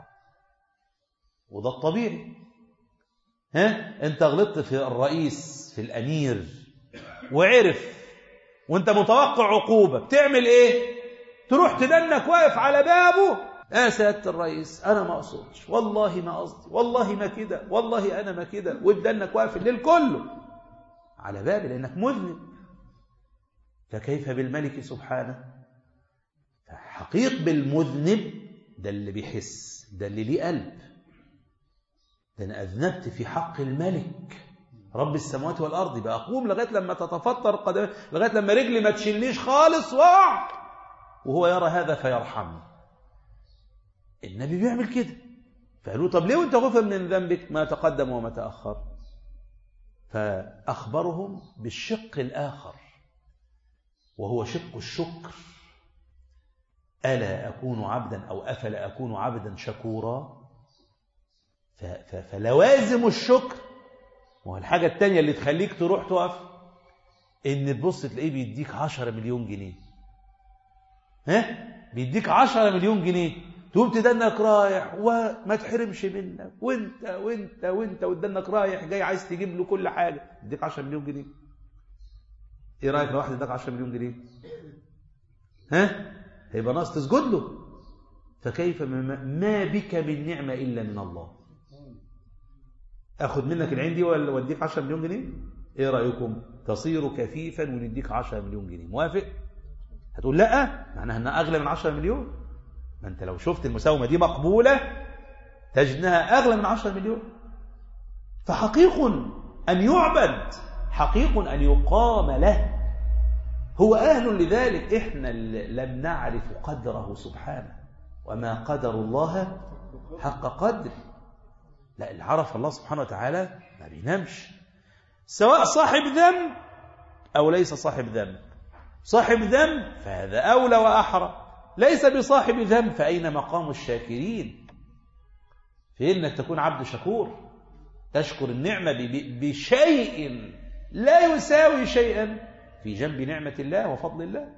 وده الطبيعي ها انت غلطت في الرئيس في الامير وعرف وانت متوقع عقوبه بتعمل ايه تروح تدنك واقف على بابه يا سياده الرئيس انا ما اقصدش والله ما قصدي والله ما كده والله انا ما كده وتدنك واقف الليل كله على بابي لانك مذنب فكيف بالملك سبحانه فحقيق بالمذنب ده اللي بيحس ده اللي ليه قلب ده أنا أذنبت في حق الملك رب السماوات والأرض بقى أقوم لغاية لما تتفطر قدمي لغاية لما رجلي ما تشيلنيش خالص وأقع وهو يرى هذا فيرحمني النبي بيعمل كده فقالوا طب ليه وانت غفر من ذنبك ما تقدم وما تأخر فأخبرهم بالشق الآخر وهو شق الشكر ألا أكون عبدا أو أفلا أكون عبدا شكورا فلوازم الشكر وهو الحاجة التانية اللي تخليك تروح تقف ان تبص تلاقيه بيديك 10 مليون جنيه ها بيديك 10 مليون جنيه تقوم تدنك رايح وما تحرمش منك وانت وانت وانت ودنك رايح جاي عايز تجيب له كل حاجه يديك 10 مليون جنيه ايه رايك لو واحد اداك 10 مليون جنيه ها هيبقى ناقص تسجد له فكيف ما ما بك من نعمه الا من الله اخد منك العين دي ولا اوديك 10 مليون جنيه ايه رايكم تصير كفيفا ونديك 10 مليون جنيه موافق هتقول لا معناها انها اغلى من 10 مليون ما انت لو شفت المساومه دي مقبوله تجد انها اغلى من 10 مليون فحقيق ان يعبد حقيق ان يقام له هو اهل لذلك احنا اللي لم نعرف قدره سبحانه وما قدر الله حق قدره لا اللي عرف الله سبحانه وتعالى ما بينامش سواء صاحب ذنب أو ليس صاحب ذنب صاحب ذنب فهذا أولى وأحرى ليس بصاحب ذنب فأين مقام الشاكرين في إنك تكون عبد شكور تشكر النعمة بشيء لا يساوي شيئا في جنب نعمة الله وفضل الله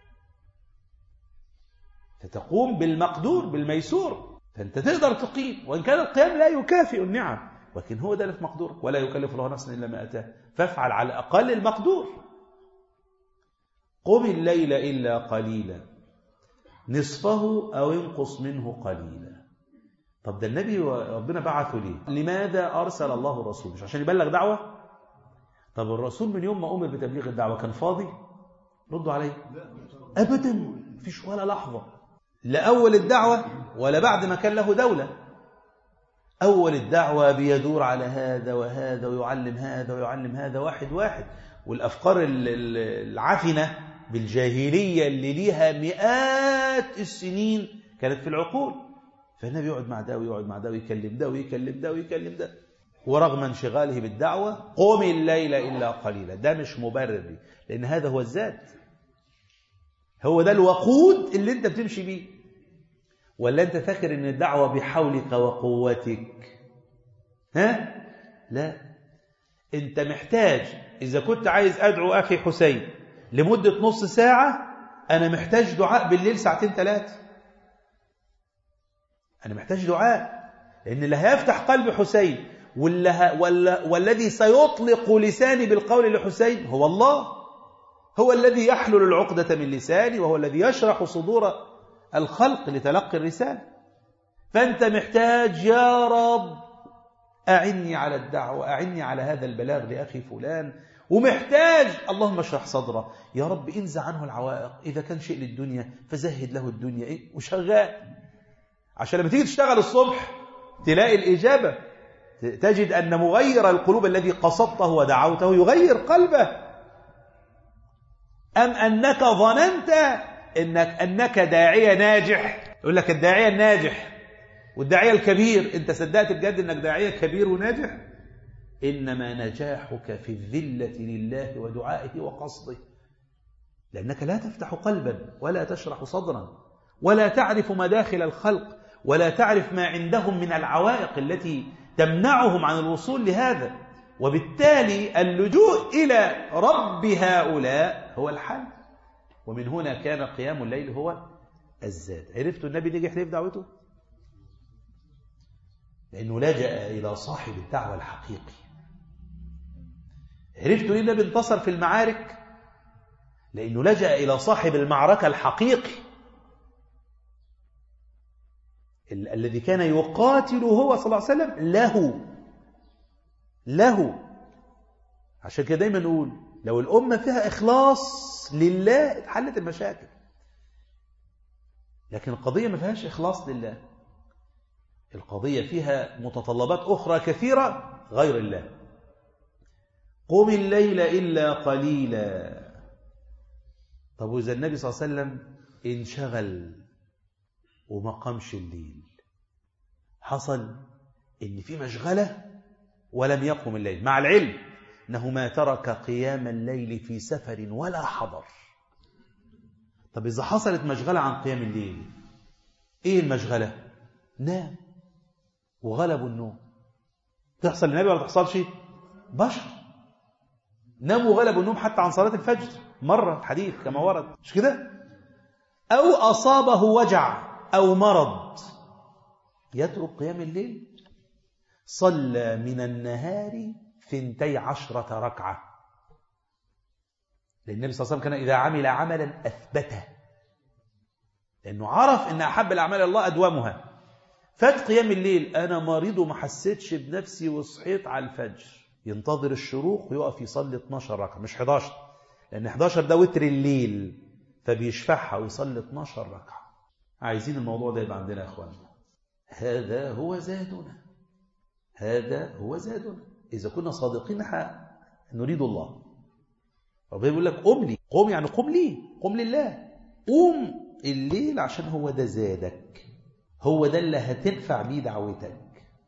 فتقوم بالمقدور بالميسور فأنت تقدر تقيم وإن كان القيام لا يكافئ النعم ولكن هو ده في مقدورك ولا يكلف الله نفسا إلا ما أتاه فافعل على الأقل المقدور قم الليل إلا قليلا نصفه أو انقص منه قليلا طب ده النبي ربنا بعثه ليه لماذا أرسل الله الرسول مش عشان يبلغ دعوة طب الرسول من يوم ما أمر بتبليغ الدعوة كان فاضي ردوا عليه أبدا فيش ولا لحظة لا أول الدعوة ولا بعد ما كان له دولة أول الدعوة بيدور على هذا وهذا ويعلم هذا ويعلم هذا واحد واحد والأفكار العفنة بالجاهلية اللي ليها مئات السنين كانت في العقول فالنبي يقعد مع ده ويقعد مع ده ويكلم ده ويكلم ده ويكلم ده ورغم انشغاله بالدعوة قم الليل إلا قليلا ده مش مبرر لأن هذا هو الذات هو ده الوقود اللي انت بتمشي بيه ولا انت فاكر ان الدعوة بحولك وقوتك ها لا انت محتاج اذا كنت عايز ادعو اخي حسين لمدة نص ساعة انا محتاج دعاء بالليل ساعتين ثلاثة انا محتاج دعاء لان اللي هيفتح قلب حسين والذي سيطلق لساني بالقول لحسين هو الله هو الذي يحلل العقدة من لساني وهو الذي يشرح صدور الخلق لتلقي الرسالة فأنت محتاج يا رب أعني على الدعوة أعني على هذا البلاغ لأخي فلان ومحتاج اللهم اشرح صدره يا رب انزع عنه العوائق إذا كان شيء للدنيا فزهد له الدنيا إيه وشغال عشان لما تيجي تشتغل الصبح تلاقي الإجابة تجد أن مغير القلوب الذي قصدته ودعوته يغير قلبه أم أنك ظننت إنك أنك داعية ناجح يقول لك الداعية الناجح والداعية الكبير أنت صدقت بجد أنك داعية كبير وناجح إنما نجاحك في الذلة لله ودعائه وقصده لأنك لا تفتح قلبا ولا تشرح صدرا ولا تعرف مداخل الخلق ولا تعرف ما عندهم من العوائق التي تمنعهم عن الوصول لهذا وبالتالي اللجوء إلى رب هؤلاء هو الحل ومن هنا كان قيام الليل هو الزاد عرفتوا النبي نجح ليه في دعوته لأنه لجأ إلى صاحب الدعوة الحقيقي عرفتوا ليه النبي انتصر في المعارك لأنه لجأ إلى صاحب المعركة الحقيقي ال الذي كان يقاتل هو صلى الله عليه وسلم له له عشان كده دايما نقول لو الأمة فيها إخلاص لله اتحلت المشاكل لكن القضية ما فيهاش إخلاص لله القضية فيها متطلبات أخرى كثيرة غير الله قم الليل إلا قليلا طب وإذا النبي صلى الله عليه وسلم انشغل وما قامش الليل حصل إن في مشغلة ولم يقم الليل مع العلم أنه ما ترك قيام الليل في سفر ولا حضر طب إذا حصلت مشغلة عن قيام الليل إيه المشغلة نام وغلبوا النوم تحصل للنبي ولا تحصلش بشر ناموا غلبوا النوم حتى عن صلاة الفجر مرة الحديث كما ورد مش كده أو أصابه وجع أو مرض يترك قيام الليل صلى من النهار ثنتي عشرة ركعة لأن النبي صلى الله عليه وسلم كان إذا عمل عملا أثبته لأنه عرف أن أحب الأعمال الله أدومها فات قيام الليل أنا مريض وما حسيتش بنفسي وصحيت على الفجر ينتظر الشروق ويقف يصلي 12 ركعة مش 11 لأن 11 ده وتر الليل فبيشفعها ويصلي 12 ركعة عايزين الموضوع ده يبقى عندنا يا أخوانا هذا هو زادنا هذا هو زادنا إذا كنا صادقين نريد الله ربنا بيقول لك قم لي قم يعني قم لي قم لله قوم الليل عشان هو ده زادك هو ده اللي هتنفع بيه دعوتك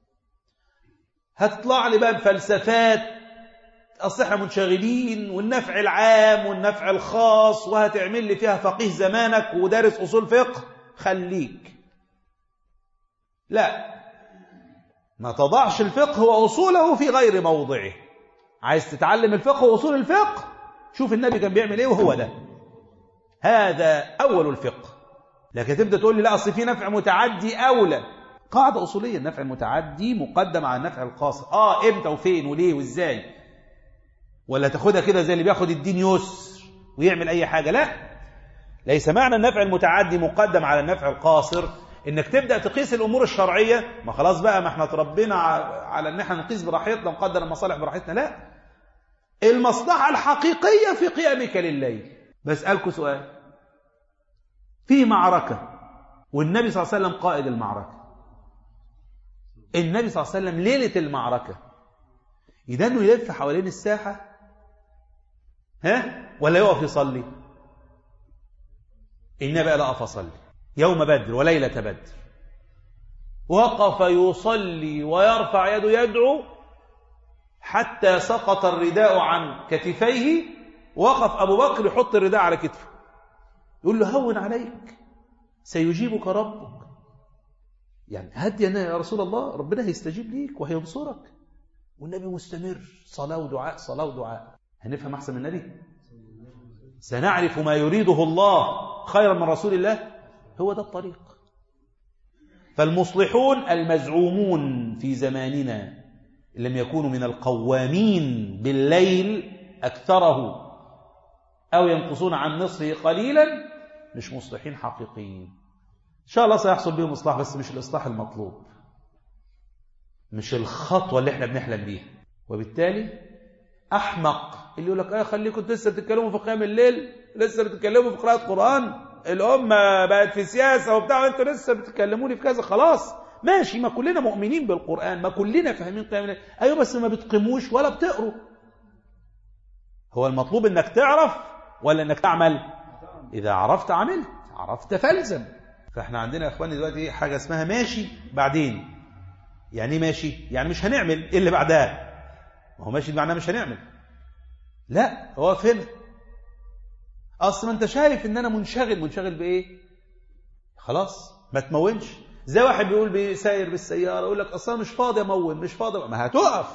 هتطلع لي بقى بفلسفات اصل احنا منشغلين والنفع العام والنفع الخاص وهتعمل لي فيها فقيه زمانك ودارس اصول فقه خليك لا ما تضعش الفقه واصوله في غير موضعه عايز تتعلم الفقه واصول الفقه شوف النبي كان بيعمل ايه وهو ده هذا اول الفقه لكن تبدا تقول لي لا اصل في نفع متعدي اولى قاعده اصوليه النفع المتعدي مقدم على النفع القاصر اه امتى وفين وليه وازاي ولا تاخدها كده زي اللي بياخد الدين يسر ويعمل اي حاجه لا ليس معنى النفع المتعدي مقدم على النفع القاصر انك تبدا تقيس الامور الشرعيه ما خلاص بقى ما احنا اتربينا على ان احنا نقيس براحتنا ونقدر المصالح براحتنا لا المصلحه الحقيقيه في قيامك لليل بسالكم سؤال في معركه والنبي صلى الله عليه وسلم قائد المعركه النبي صلى الله عليه وسلم ليله المعركه يدنه يلف حوالين الساحه ها ولا يقف يصلي النبي لا اقف اصلي يوم بدر وليلة بدر وقف يصلي ويرفع يده يدعو حتى سقط الرداء عن كتفيه وقف أبو بكر يحط الرداء على كتفه يقول له هون عليك سيجيبك ربك يعني هدي يا رسول الله ربنا هيستجيب ليك وهينصرك والنبي مستمر صلاة ودعاء صلاة ودعاء هنفهم أحسن من النبي سنعرف ما يريده الله خيرا من رسول الله هو ده الطريق فالمصلحون المزعومون في زماننا لم يكونوا من القوامين بالليل أكثره أو ينقصون عن نصفه قليلا مش مصلحين حقيقيين إن شاء الله سيحصل بهم إصلاح بس مش الإصلاح المطلوب مش الخطوة اللي احنا بنحلم بيها وبالتالي أحمق اللي يقول لك آه خليكم لسه تتكلموا في قيام الليل لسه بتتكلموا في قراءة قرآن الأمة بقت في سياسة وبتاع وانتوا لسه بتكلموني في كذا خلاص ماشي ما كلنا مؤمنين بالقرآن ما كلنا فاهمين قيام الليل أيوة بس ما بتقيموش ولا بتقروا هو المطلوب انك تعرف ولا انك تعمل إذا عرفت عملت عرفت فالزم فاحنا عندنا يا اخواني دلوقتي حاجة اسمها ماشي بعدين يعني ماشي يعني مش هنعمل ايه اللي بعدها ما هو ماشي معناه مش هنعمل لا هو هنا اصل ما انت شايف ان انا منشغل منشغل بايه خلاص ما تمونش زي واحد بيقول بيساير بالسياره يقول لك اصلا مش فاضي امون مش فاضي ما هتقف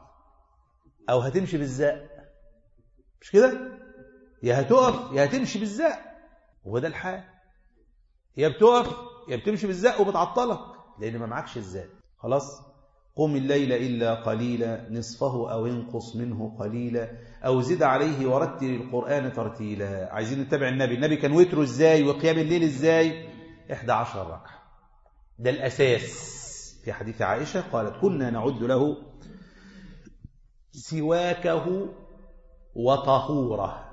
او هتمشي بالزق مش كده يا هتقف يا هتمشي بالزق هو ده الحال يا بتقف يا بتمشي بالزق وبتعطلك لان ما معكش الزق خلاص قم الليل إلا قليلا نصفه أو انقص منه قليلا أو زد عليه ورتل القرآن ترتيلا عايزين نتبع النبي النبي كان وتره إزاي وقيام الليل إزاي 11 ركعة ده الأساس في حديث عائشة قالت كنا نعد له سواكه وطهوره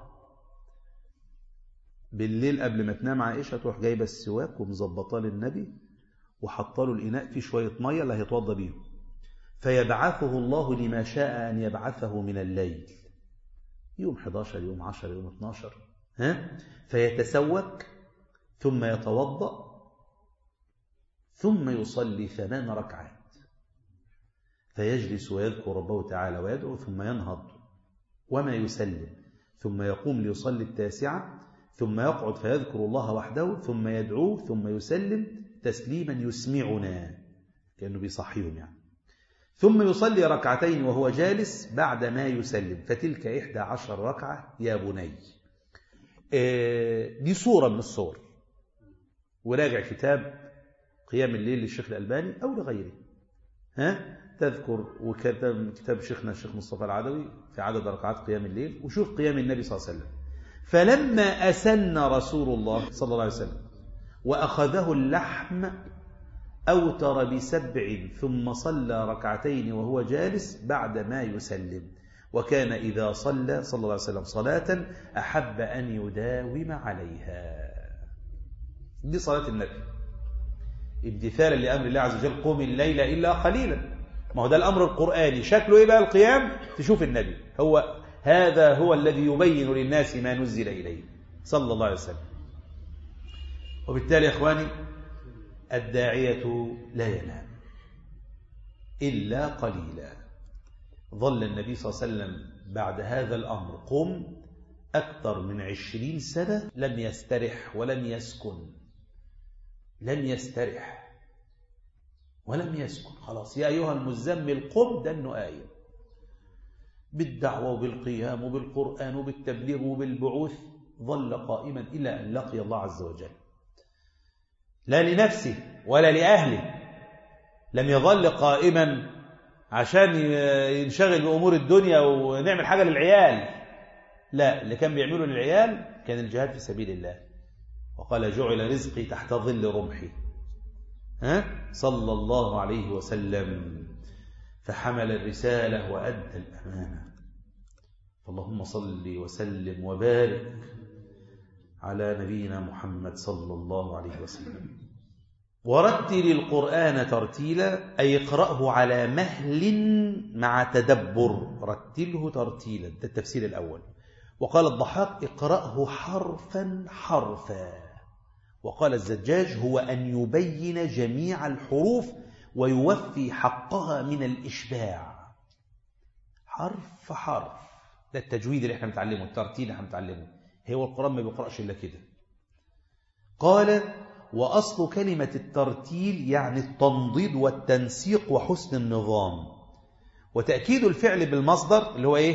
بالليل قبل ما تنام عائشة تروح جايبة السواك ومظبطاه للنبي وحاطه له الإناء فيه شوية مية اللي هيتوضى بيهم فيبعثه الله لما شاء أن يبعثه من الليل يوم 11 يوم 10 يوم 12 ها فيتسوك ثم يتوضأ ثم يصلي ثمان ركعات فيجلس ويذكر ربه تعالى ويدعو ثم ينهض وما يسلم ثم يقوم ليصلي التاسعة ثم يقعد فيذكر الله وحده ثم يدعوه ثم يسلم تسليما يسمعنا كأنه بيصحيهم يعني ثم يصلي ركعتين وهو جالس بعد ما يسلم فتلك إحدى عشر ركعة يا بني دي صورة من الصور وراجع كتاب قيام الليل للشيخ الألباني أو لغيره ها تذكر وكتاب كتاب شيخنا الشيخ مصطفى العدوي في عدد ركعات قيام الليل وشوف قيام النبي صلى الله عليه وسلم فلما أسن رسول الله صلى الله عليه وسلم وأخذه اللحم أوتر بسبع ثم صلى ركعتين وهو جالس بعد ما يسلم وكان إذا صلى صلى الله عليه وسلم صلاة أحب أن يداوم عليها دي صلاة النبي امتثالا لأمر الله عز وجل قم الليل إلا قليلا ما هو ده الأمر القرآني شكله إيه بقى القيام تشوف النبي هو هذا هو الذي يبين للناس ما نزل إليه صلى الله عليه وسلم وبالتالي يا إخواني الداعية لا ينام إلا قليلا ظل النبي صلى الله عليه وسلم بعد هذا الأمر قم أكثر من عشرين سنة لم يسترح ولم يسكن لم يسترح ولم يسكن خلاص يا أيها المزمل قم ده أنه آية بالدعوة وبالقيام وبالقرآن وبالتبليغ وبالبعوث ظل قائما إلى أن لقي الله عز وجل لا لنفسه ولا لأهله لم يظل قائما عشان ينشغل بأمور الدنيا ونعمل حاجة للعيال لا اللي كان بيعمله للعيال كان الجهاد في سبيل الله وقال جعل رزقي تحت ظل رمحي ها صلى الله عليه وسلم فحمل الرسالة وأدى الأمانة فاللهم صل وسلم وبارك على نبينا محمد صلى الله عليه وسلم ورتل القرآن ترتيلا أي اقرأه على مهل مع تدبر رتله ترتيلا ده التفسير الأول وقال الضحاك اقرأه حرفا حرفا وقال الزجاج هو أن يبين جميع الحروف ويوفي حقها من الإشباع حرف حرف ده التجويد اللي احنا بنتعلمه الترتيل اللي احنا بنتعلمه هو القرآن ما بيقرأش إلا كده قال وأصل كلمة الترتيل يعني التنضيد والتنسيق وحسن النظام وتأكيد الفعل بالمصدر اللي هو إيه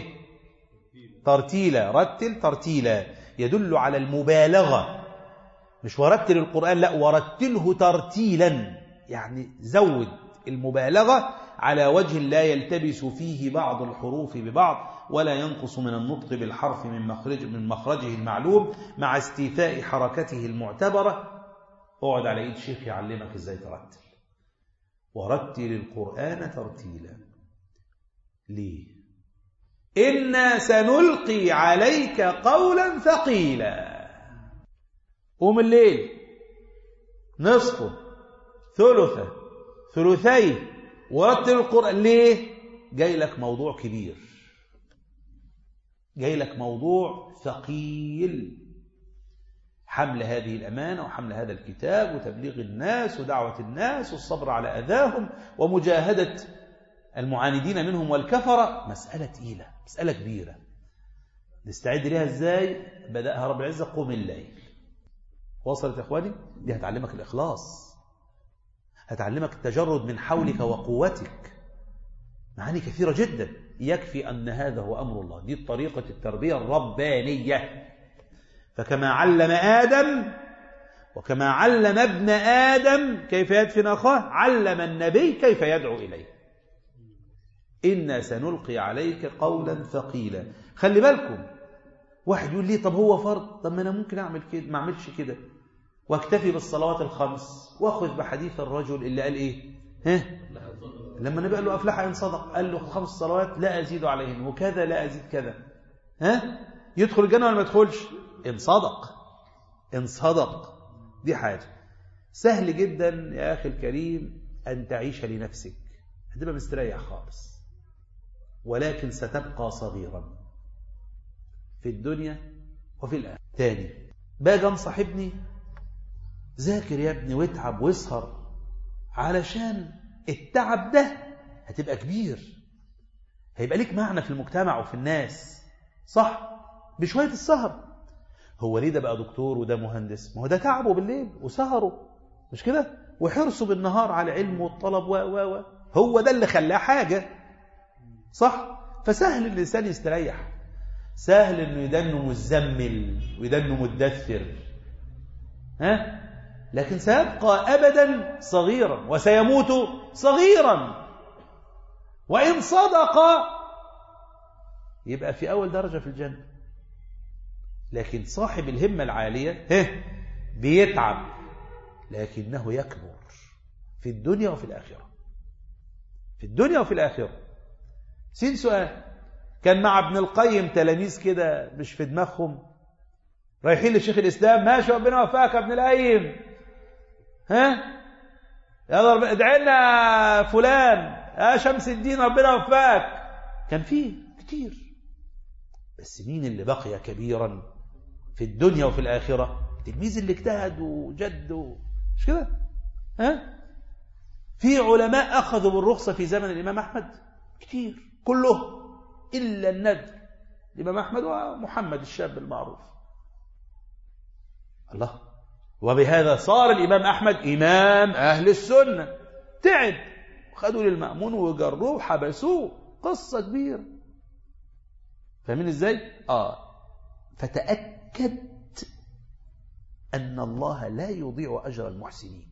ترتيلا رتل ترتيلا يدل على المبالغة مش ورتل القرآن لا ورتله ترتيلا يعني زود المبالغة على وجه لا يلتبس فيه بعض الحروف ببعض ولا ينقص من النطق بالحرف من مخرج من مخرجه المعلوم مع استيفاء حركته المعتبرة اقعد على ايد شيخ يعلمك ازاي ترتل ورتل القرآن ترتيلا ليه إنا سنلقي عليك قولا ثقيلا قوم الليل نصفه ثلثه ثلثيه ورتل القرآن ليه جاي لك موضوع كبير جاي لك موضوع ثقيل حمل هذه الأمانة وحمل هذا الكتاب وتبليغ الناس ودعوة الناس والصبر على أذاهم ومجاهدة المعاندين منهم والكفرة مسألة تقيلة مسألة كبيرة نستعد لها ازاي بدأها رب العزة قوم الليل وصلت يا اخواني دي هتعلمك الإخلاص هتعلمك التجرد من حولك وقوتك معاني كثيرة جدا يكفي أن هذا هو أمر الله دي طريقة التربية الربانية فكما علم آدم وكما علم ابن آدم كيف يدفن أخاه علم النبي كيف يدعو إليه إنا سنلقي عليك قولا ثقيلا خلي بالكم واحد يقول لي طب هو فرض طب ما أنا ممكن أعمل كده ما أعملش كده واكتفي بالصلوات الخمس واخذ بحديث الرجل اللي قال إيه ها لما النبي قال له أفلح إن صدق قال له خمس صلوات لا أزيد عليهن وكذا لا أزيد كذا ها يدخل الجنة ولا ما يدخلش إن صدق إن صدق دي حاجة سهل جدا يا أخي الكريم أن تعيش لنفسك هتبقى مستريح خالص ولكن ستبقى صغيرا في الدنيا وفي الآخرة تاني باجي انصح ابني ذاكر يا ابني واتعب واسهر علشان التعب ده هتبقى كبير هيبقى ليك معنى في المجتمع وفي الناس صح بشوية السهر هو ليه ده بقى دكتور وده مهندس ما هو ده تعبه بالليل وسهره مش كده وحرصه بالنهار على العلم والطلب و و و هو ده اللي خلاه حاجة صح فسهل الإنسان يستريح سهل انه يدنه مزمل ويدنه مدثر ها لكن سيبقى ابدا صغيرا وسيموت صغيرا وان صدق يبقى في اول درجه في الجنه لكن صاحب الهمه العاليه ها بيتعب لكنه يكبر في الدنيا وفي الاخره في الدنيا وفي الاخره سين سؤال كان مع ابن القيم تلاميذ كده مش في دماغهم رايحين لشيخ الاسلام ماشي ربنا وفقك يا ابن القيم ها يا رب ادعي لنا فلان يا شمس الدين ربنا وفقك كان فيه كتير بس مين اللي بقي كبيرا في الدنيا وفي الاخره التلميذ اللي اجتهد وجد مش كده ها في علماء اخذوا بالرخصه في زمن الامام احمد كتير كلهم إلا الندر الإمام أحمد ومحمد الشاب المعروف الله وبهذا صار الإمام أحمد إمام أهل السنة تعب خدوا للمأمون وجروه وحبسوه قصة كبيرة فاهمين ازاي؟ آه فتأكد أن الله لا يضيع أجر المحسنين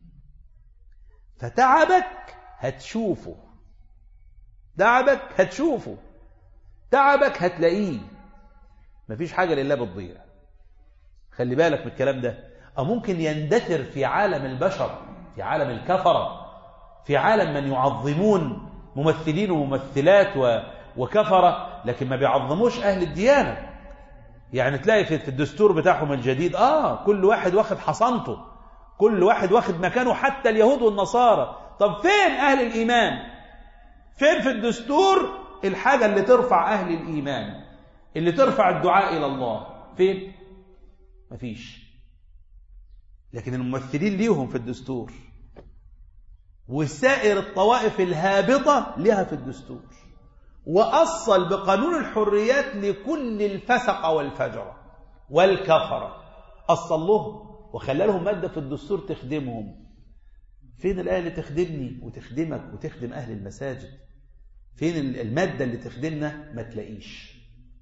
فتعبك هتشوفه تعبك هتشوفه تعبك هتلاقيه مفيش حاجة لله بتضيع خلي بالك من الكلام ده أو ممكن يندثر في عالم البشر في عالم الكفرة في عالم من يعظمون ممثلين وممثلات و... وكفرة لكن ما بيعظموش أهل الديانة يعني تلاقي في الدستور بتاعهم الجديد آه كل واحد واخد حصنته كل واحد واخد مكانه حتى اليهود والنصارى طب فين أهل الإيمان فين في الدستور الحاجة اللي ترفع أهل الإيمان اللي ترفع الدعاء إلى الله فين؟ مفيش لكن الممثلين ليهم في الدستور وسائر الطوائف الهابطة لها في الدستور وأصل بقانون الحريات لكل الفسق والفجرة والكفرة أصل لهم وخلى لهم مادة في الدستور تخدمهم فين الآية اللي تخدمني وتخدمك وتخدم أهل المساجد فين المادة اللي تخدمنا ما تلاقيش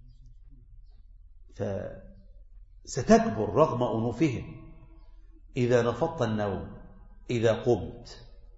فستكبر رغم أنوفهم إذا نفضت النوم إذا قمت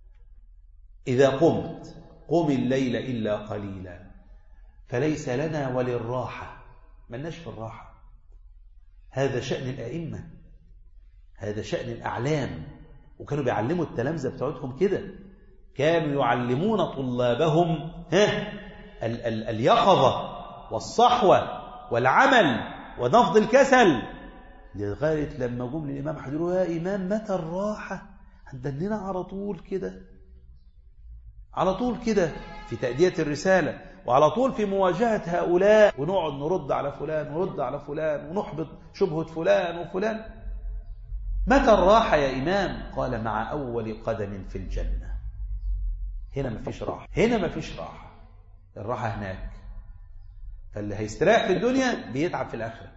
إذا قمت قم الليل إلا قليلا فليس لنا وللراحة ملناش في الراحة هذا شأن الأئمة هذا شأن الأعلام وكانوا بيعلموا التلامذة بتوعتهم كده كانوا يعلمون طلابهم ها ال ال اليقظة والصحوة والعمل ونفض الكسل لغاية لما جم للإمام أحمد يقولوا يا إمام متى الراحة هندلنا على طول كده على طول كده في تأدية الرسالة وعلى طول في مواجهة هؤلاء ونقعد نرد على فلان ونرد على فلان ونحبط شبهة فلان وفلان متى الراحة يا إمام قال مع أول قدم في الجنة هنا مفيش راحة هنا مفيش راحة الراحة هناك فاللي هيستريح في الدنيا بيتعب في الآخرة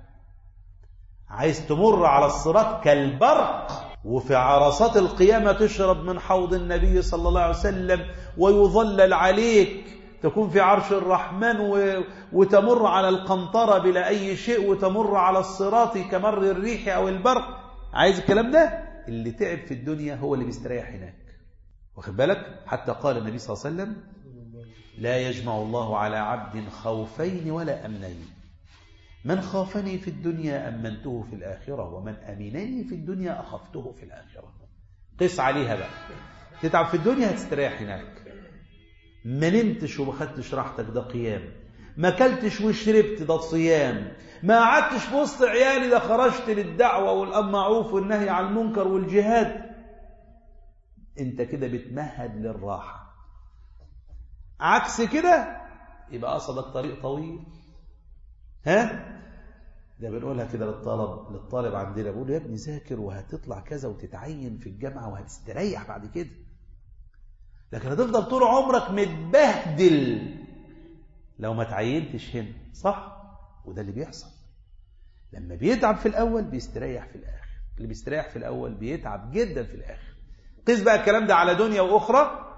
عايز تمر على الصراط كالبرق وفي عرصات القيامة تشرب من حوض النبي صلى الله عليه وسلم ويظلل عليك تكون في عرش الرحمن و... وتمر على القنطرة بلا أي شيء وتمر على الصراط كمر الريح أو البرق عايز الكلام ده اللي تعب في الدنيا هو اللي بيستريح هناك واخد بالك حتى قال النبي صلى الله عليه وسلم لا يجمع الله على عبد خوفين ولا أمنين من خافني في الدنيا أمنته في الآخرة ومن أمنني في الدنيا أخفته في الآخرة قس عليها بقى تتعب في الدنيا هتستريح هناك ما نمتش وما خدتش راحتك ده قيام ما اكلتش وشربت ده صيام ما قعدتش في وسط عيالي ده خرجت للدعوة والأمر معروف والنهي عن المنكر والجهاد انت كده بتمهد للراحة عكس كده يبقى قصدك طريق طويل ها ده بنقولها كده للطالب للطالب عندنا بقول يا ابني ذاكر وهتطلع كذا وتتعين في الجامعة وهتستريح بعد كده لكن هتفضل طول عمرك متبهدل لو ما تعينتش هنا صح وده اللي بيحصل لما بيتعب في الأول بيستريح في الآخر اللي بيستريح في الأول بيتعب جدا في الآخر قيس بقى الكلام ده على دنيا وأخرى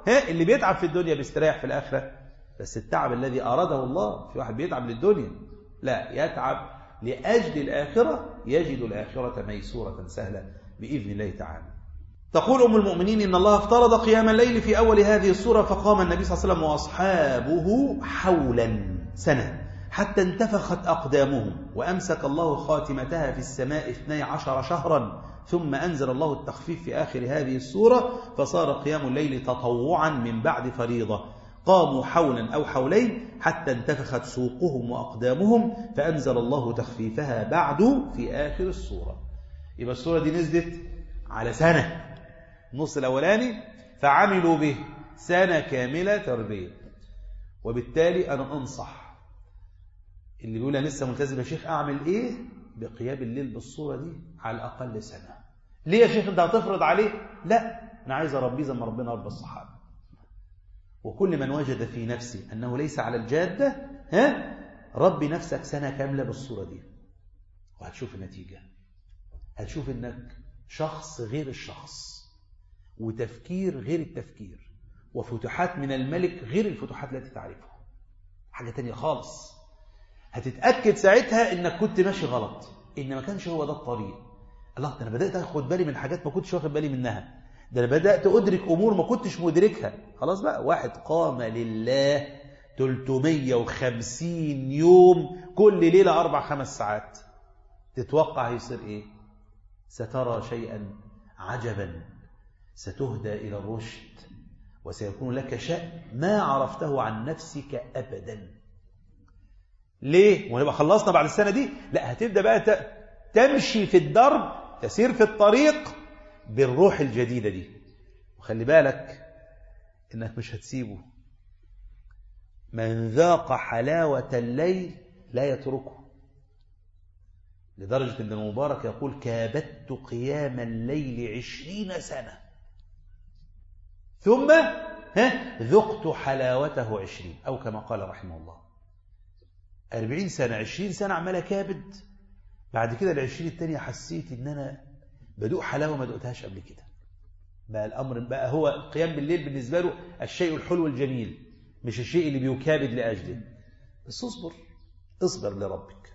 ها اللي بيتعب في الدنيا بيستريح في الآخرة بس التعب الذي أراده الله في واحد بيتعب للدنيا لا يتعب لأجل الآخرة يجد الآخرة ميسورة سهلة بإذن الله تعالى تقول أم المؤمنين إن الله افترض قيام الليل في أول هذه السورة فقام النبي صلى الله عليه وسلم وأصحابه حولا سنة حتى انتفخت أقدامهم وأمسك الله خاتمتها في السماء اثني عشر شهرا ثم أنزل الله التخفيف في آخر هذه السورة فصار قيام الليل تطوعا من بعد فريضة قاموا حولا أو حولين حتى انتفخت سوقهم وأقدامهم فأنزل الله تخفيفها بعد في آخر السورة يبقى السورة دي نزلت على سنة النص الأولاني فعملوا به سنة كاملة تربية وبالتالي أنا أنصح اللي بيقول أنا لسه ملتزم يا شيخ أعمل إيه بقيام الليل بالصورة دي على الأقل سنة ليه يا شيخ أنت هتفرض عليه لا أنا عايز أربيه زي ما ربنا رب الصحابة وكل من وجد في نفسه أنه ليس على الجادة ها ربي نفسك سنة كاملة بالصورة دي وهتشوف النتيجة هتشوف أنك شخص غير الشخص وتفكير غير التفكير وفتوحات من الملك غير الفتوحات التي تعرفها حاجة تانية خالص هتتأكد ساعتها انك كنت ماشي غلط ان ما كانش هو ده الطريق الله ده انا بدأت اخد بالي من حاجات ما كنتش واخد بالي منها ده انا بدأت ادرك امور ما كنتش مدركها خلاص بقى واحد قام لله 350 يوم كل ليلة أربع خمس ساعات تتوقع هيصير إيه سترى شيئا عجبا ستهدى إلى الرشد وسيكون لك شأن ما عرفته عن نفسك أبدا ليه؟ ونبقى خلصنا بعد السنة دي لا هتبدأ بقى تمشي في الدرب تسير في الطريق بالروح الجديدة دي وخلي بالك إنك مش هتسيبه من ذاق حلاوة الليل لا يتركه لدرجة أن المبارك يقول كابدت قيام الليل عشرين سنة ثم ها ذقت حلاوته عشرين أو كما قال رحمه الله أربعين سنة عشرين سنة عمال كابد بعد كده العشرين التانية حسيت ان انا بدوق حلاوة ما دقتهاش قبل كده بقى الامر بقى هو القيام بالليل بالنسبة له الشيء الحلو الجميل مش الشيء اللي بيكابد لأجله بس اصبر اصبر لربك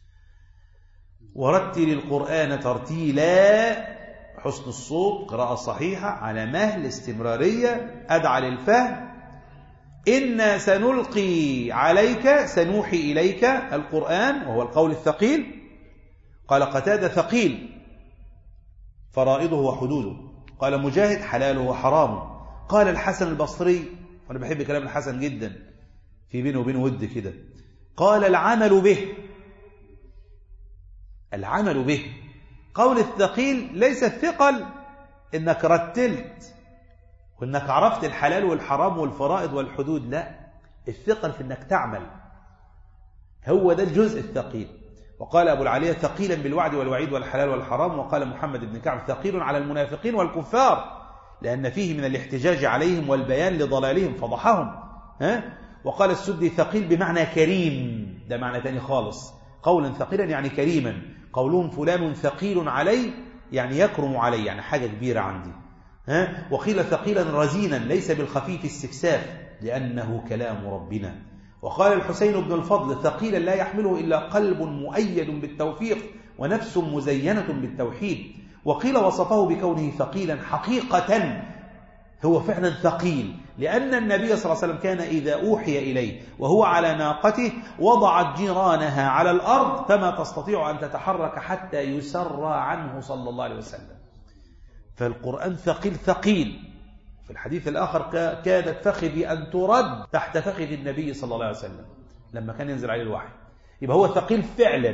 ورتل القرآن ترتيلا حسن الصوت قراءة صحيحة على مهل استمرارية أدعى للفهم إنا سنلقي عليك سنوحي إليك القرآن وهو القول الثقيل قال قتادة ثقيل فرائضه وحدوده قال مجاهد حلاله وحرامه قال الحسن البصري وأنا بحب كلام الحسن جدا في بينه وبينه ود كده قال العمل به العمل به قول الثقيل ليس الثقل انك رتلت وانك عرفت الحلال والحرام والفرائض والحدود لا الثقل في انك تعمل هو ده الجزء الثقيل وقال أبو العالية ثقيلا بالوعد والوعيد والحلال والحرام وقال محمد بن كعب ثقيل على المنافقين والكفار لأن فيه من الاحتجاج عليهم والبيان لضلالهم فضحهم ها؟ وقال السدي ثقيل بمعنى كريم ده معنى تاني خالص قولا ثقيلا يعني كريما قولهم فلان ثقيل علي يعني يكرم علي يعني حاجة كبيرة عندي ها؟ وقيل ثقيلا رزينا ليس بالخفيف السكساف لأنه كلام ربنا وقال الحسين بن الفضل ثقيلا لا يحمله إلا قلب مؤيد بالتوفيق ونفس مزينة بالتوحيد وقيل وصفه بكونه ثقيلا حقيقة هو فعلا ثقيل لأن النبي صلى الله عليه وسلم كان إذا أوحي إليه وهو على ناقته وضعت جيرانها على الأرض فما تستطيع أن تتحرك حتى يسرى عنه صلى الله عليه وسلم فالقرآن ثقيل ثقيل في الحديث الآخر كادت فخذي أن ترد تحت فخذ النبي صلى الله عليه وسلم لما كان ينزل عليه الوحي يبقى هو ثقيل فعلا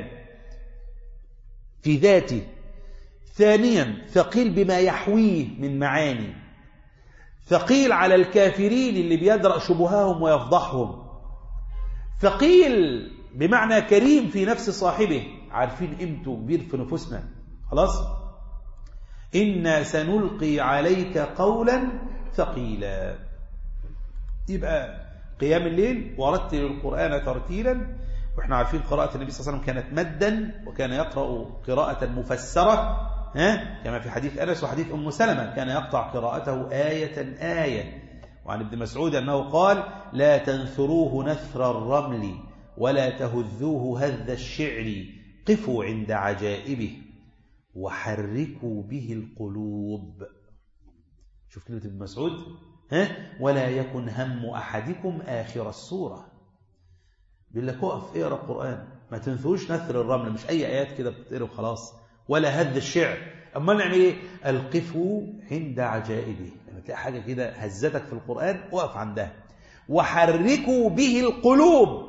في ذاته ثانيا ثقيل بما يحويه من معاني ثقيل على الكافرين اللي بيدرأ شبهاهم ويفضحهم ثقيل بمعنى كريم في نفس صاحبه عارفين قيمته كبير في نفوسنا خلاص إنا سنلقي عليك قولا ثقيلا يبقى قيام الليل ورتل القرآن ترتيلا واحنا عارفين قراءة النبي صلى الله عليه وسلم كانت مدا وكان يقرأ قراءة مفسرة ها كما في حديث أنس وحديث أم سلمة كان يقطع قراءته آية آية وعن ابن مسعود أنه قال لا تنثروه نثر الرمل ولا تهذوه هذ الشعر قفوا عند عجائبه وحركوا به القلوب شوف كلمة ابن مسعود ها ولا يكن هم أحدكم آخر السورة بيقول لك اقف اقرا القرآن ما تنثروش نثر الرمل مش أي آيات كده بتقرا وخلاص ولا هذ الشعر أما نعمل إيه القفوا عند عجائبه لما تلاقي حاجة كده هزتك في القرآن وقف عندها وحركوا به القلوب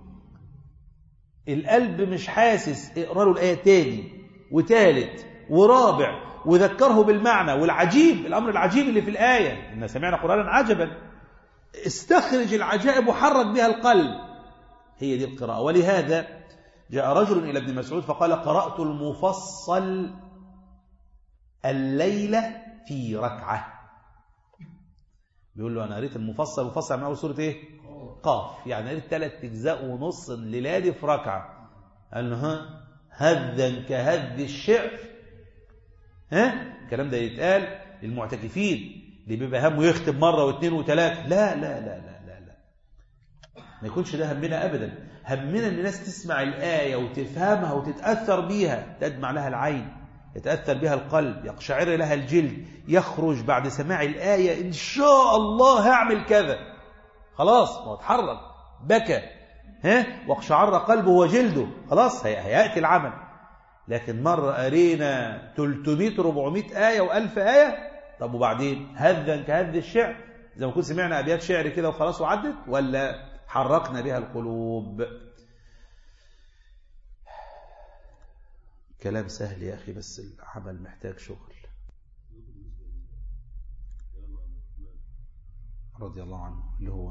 القلب مش حاسس اقرا له الآية تاني وتالت ورابع وذكره بالمعنى والعجيب الأمر العجيب اللي في الآية إن سمعنا قرآنا عجبا استخرج العجائب وحرك بها القلب هي دي القراءة ولهذا جاء رجل إلى ابن مسعود فقال قرأت المفصل الليلة في ركعة بيقول له أنا قريت المفصل المفصل من أول سورة إيه قاف يعني قريت ثلاث أجزاء ونص الليلة دي في ركعة قال له ها هذا كهذ الشعر ها الكلام ده يتقال للمعتكفين اللي بيبقى همه يختم مرة واثنين وثلاثة لا لا لا لا لا لا ما يكونش ده همنا أبدا همنا ان الناس تسمع الآية وتفهمها وتتأثر بيها تدمع لها العين يتأثر بها القلب يقشعر لها الجلد يخرج بعد سماع الآية إن شاء الله هعمل كذا خلاص ما اتحرك بكى ها واقشعر قلبه وجلده خلاص هيأتي العمل لكن مرة قرينا 300 400 آية و1000 آية طب وبعدين هذا كهذ الشعر زي ما كنت سمعنا أبيات شعر كده وخلاص وعدت ولا حركنا بها القلوب كلام سهل يا أخي بس العمل محتاج شغل رضي الله عنه اللي هو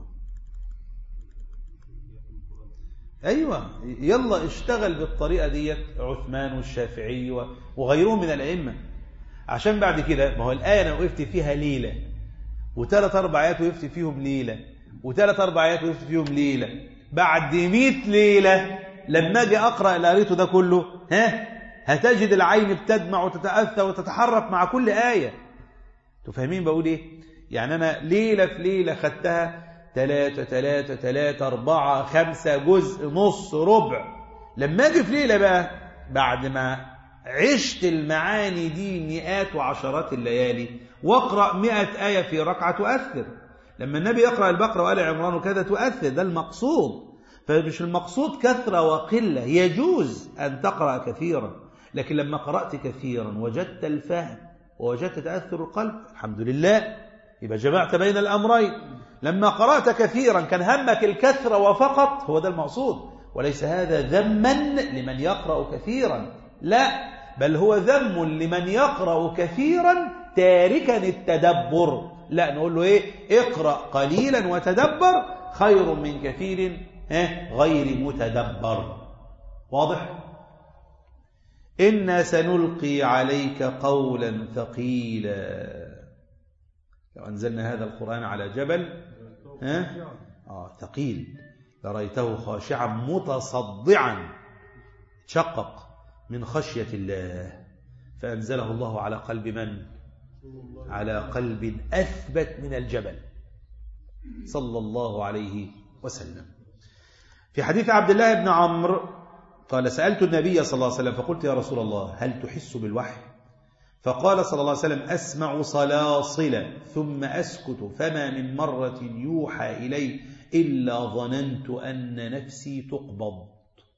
أيوة يلا اشتغل بالطريقة ديت عثمان والشافعي وغيرهم من الأئمة عشان بعد كده ما هو الآية أنا وقفت فيها ليلة وثلاث أربع آيات وقفت فيهم ليلة وثلاث أربع آيات وقفت فيهم ليلة بعد 100 ليلة لما أجي أقرأ اللي قريته ده كله ها هتجد العين بتدمع وتتأثر وتتحرك مع كل آية تفهمين بقول إيه يعني أنا ليلة في ليلة خدتها ثلاثة ثلاثة ثلاثة أربعة خمسة جزء نص ربع لما أجي في ليلة بقى بعد ما عشت المعاني دي مئات وعشرات الليالي واقرأ مئة آية في ركعة تؤثر لما النبي يقرأ البقرة وآل عمران وكذا تؤثر ده المقصود فمش المقصود كثرة وقلة يجوز أن تقرأ كثيرا لكن لما قرأت كثيرا وجدت الفهم ووجدت تأثر القلب الحمد لله يبقى جمعت بين الأمرين لما قرأت كثيرا كان همك الكثرة وفقط هو ده المقصود وليس هذا ذما لمن يقرأ كثيرا لا بل هو ذم لمن يقرأ كثيرا تاركا التدبر لا نقول له ايه اقرأ قليلا وتدبر خير من كثير غير متدبر واضح إنا سنلقي عليك قولا ثقيلا لو أنزلنا هذا القرآن على جبل ها؟ آه ثقيل لريته خاشعا متصدعا شقق من خشية الله فأنزله الله على قلب من؟ على قلب أثبت من الجبل صلى الله عليه وسلم في حديث عبد الله بن عمرو قال سألت النبي صلى الله عليه وسلم فقلت يا رسول الله هل تحس بالوحي فقال صلى الله عليه وسلم أسمع صلاصلا ثم أسكت فما من مرة يوحى إلي إلا ظننت أن نفسي تقبض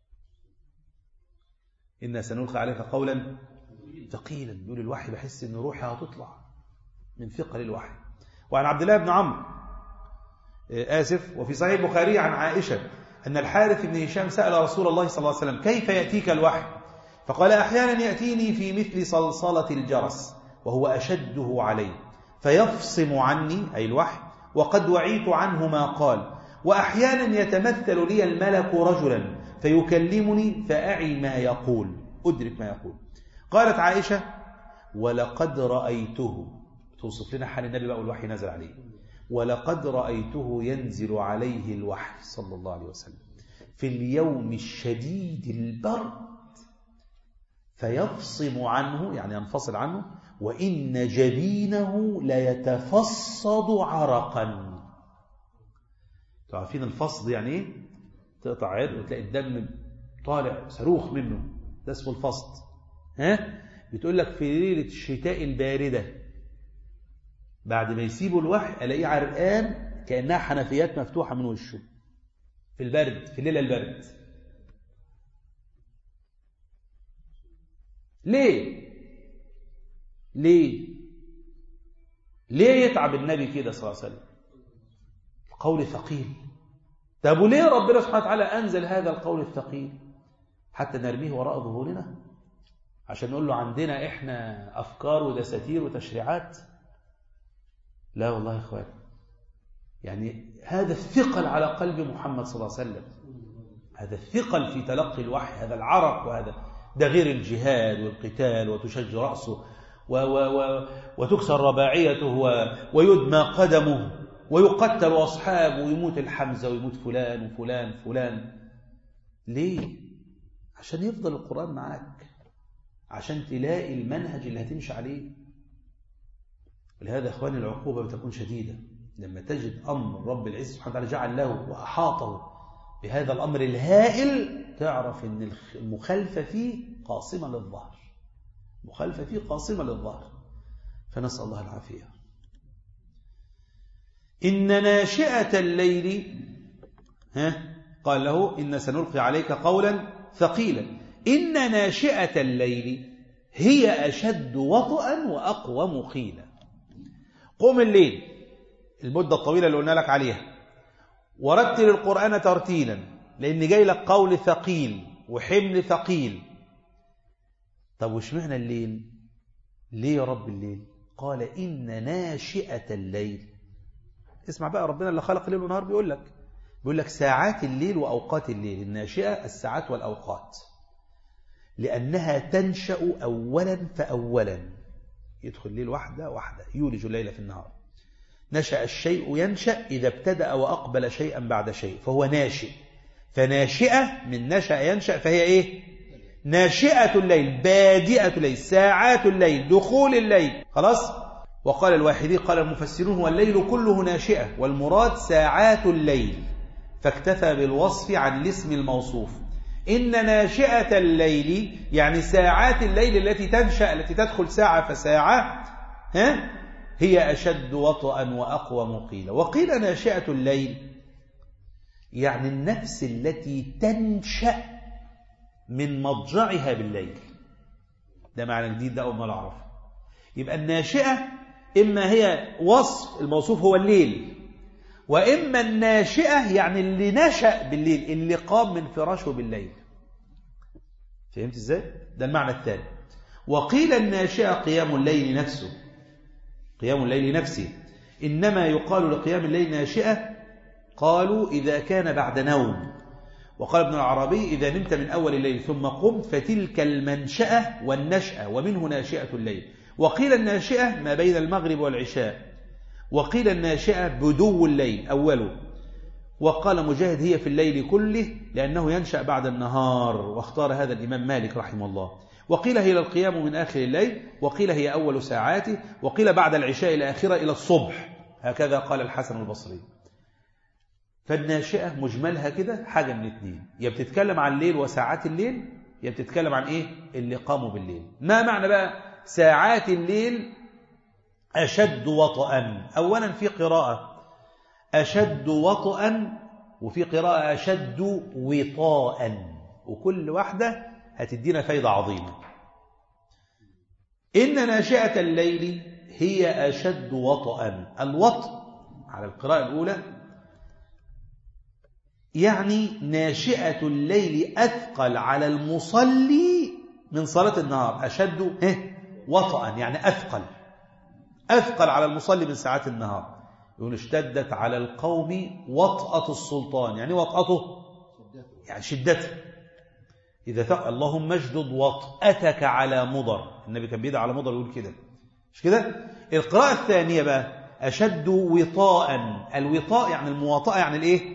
إنا سنلقى عليك قولا ثقيلا يقول الوحي بحس أن روحي هتطلع من ثقل الوحي وعن عبد الله بن عمرو آسف وفي صحيح البخاري عن عائشة أن الحارث بن هشام سأل رسول الله صلى الله عليه وسلم كيف يأتيك الوحي فقال أحيانا يأتيني في مثل صلصلة الجرس وهو أشده علي فيفصم عني أي الوحي وقد وعيت عنه ما قال وأحيانا يتمثل لي الملك رجلا فيكلمني فأعي ما يقول أدرك ما يقول قالت عائشة ولقد رأيته توصف لنا حال النبي بقى والوحي نزل عليه ولقد رأيته ينزل عليه الوحي صلى الله عليه وسلم في اليوم الشديد البرد فيفصم عنه يعني ينفصل عنه وإن جبينه ليتفصد عرقا عارفين الفصد يعني ايه تقطع عرق وتلاقي الدم طالع صاروخ منه ده اسمه الفصد ها بتقول لك في ليلة الشتاء الباردة بعد ما يسيبوا الوحي الاقيه عرقان كأنها حنفيات مفتوحة من وشه في البرد في الليلة البرد ليه ليه ليه يتعب النبي كده صلى الله عليه وسلم قول ثقيل طب وليه ربنا سبحانه وتعالى أنزل هذا القول الثقيل حتى نرميه وراء ظهورنا عشان نقول له عندنا إحنا أفكار ودساتير وتشريعات لا والله يا إخوان يعني هذا الثقل على قلب محمد صلى الله عليه وسلم هذا الثقل في تلقي الوحي هذا العرق وهذا ده غير الجهاد والقتال وتشج رأسه و و و وتكسر رباعيته ويدمى قدمه ويقتل أصحابه ويموت الحمزة ويموت فلان وفلان فلان ليه؟ عشان يفضل القرآن معاك عشان تلاقي المنهج اللي هتمشي عليه ولهذا أخواني العقوبة بتكون شديدة لما تجد أمر رب العزة سبحانه وتعالى جعل له وأحاطه بهذا الأمر الهائل تعرف أن المخالفة فيه قاصمة للظهر مخالفة فيه قاصمة للظهر فنسأل الله العافية إن ناشئة الليل ها قال له إن سنلقي عليك قولا ثقيلا إن ناشئة الليل هي أشد وطئا وأقوم قيلا قم الليل المدة الطويلة اللي قلنا لك عليها ورتل القرآن ترتيلا لأن جاي لك قول ثقيل وحمل ثقيل طب وش معنى الليل ليه يا رب الليل قال إن ناشئة الليل اسمع بقى ربنا اللي خلق الليل والنهار بيقول لك بيقول لك ساعات الليل وأوقات الليل الناشئة الساعات والأوقات لأنها تنشأ أولا فأولا يدخل الليل واحدة واحدة يولج الليل في النهار نشأ الشيء ينشأ إذا ابتدأ وأقبل شيئا بعد شيء فهو ناشئ فناشئة من نشأ ينشأ فهي إيه ناشئة الليل بادئة الليل ساعات الليل دخول الليل خلاص وقال الواحدي قال المفسرون والليل كله ناشئة والمراد ساعات الليل فاكتفى بالوصف عن الاسم الموصوف إن ناشئة الليل يعني ساعات الليل التي تنشأ التي تدخل ساعة فساعة ها هي أشد وطئا وأقوم قيل وقيل ناشئة الليل يعني النفس التي تنشأ من مضجعها بالليل ده معنى جديد ده أول ما أعرف يبقى الناشئة إما هي وصف الموصوف هو الليل وإما الناشئة يعني اللي نشأ بالليل اللي قام من فراشه بالليل فهمت إزاي؟ ده المعنى الثاني وقيل الناشئة قيام الليل نفسه قيام الليل نفسه إنما يقال لقيام الليل ناشئة قالوا إذا كان بعد نوم وقال ابن العربي إذا نمت من أول الليل ثم قمت فتلك المنشأة والنشأة ومنه ناشئة الليل وقيل الناشئة ما بين المغرب والعشاء وقيل الناشئة بدو الليل أوله وقال مجاهد هي في الليل كله لأنه ينشأ بعد النهار واختار هذا الإمام مالك رحمه الله وقيل هي القيام من آخر الليل وقيل هي أول ساعاته وقيل بعد العشاء الآخرة إلى الصبح هكذا قال الحسن البصري فالناشئة مجملها كده حاجة من اثنين يا بتتكلم عن الليل وساعات الليل يا بتتكلم عن إيه اللي قاموا بالليل ما معنى بقى ساعات الليل أشد وطئا أولا في قراءة أشد وطئا وفي قراءة أشد وطاء وكل واحدة هتدينا فايدة عظيمة إن ناشئة الليل هي أشد وطئا الوطء على القراءة الأولى يعني ناشئة الليل أثقل على المصلي من صلاة النهار أشد وطئا يعني أثقل أثقل على المصلي من ساعات النهار يقول اشتدت على القوم وطأة السلطان يعني وطأته يعني شدته إذا ثق اللهم اجدد وطأتك على مضر النبي كان بيدعى على مضر يقول كده مش كده القراءة الثانية بقى أشد وطاء الوطاء يعني المواطأة يعني الإيه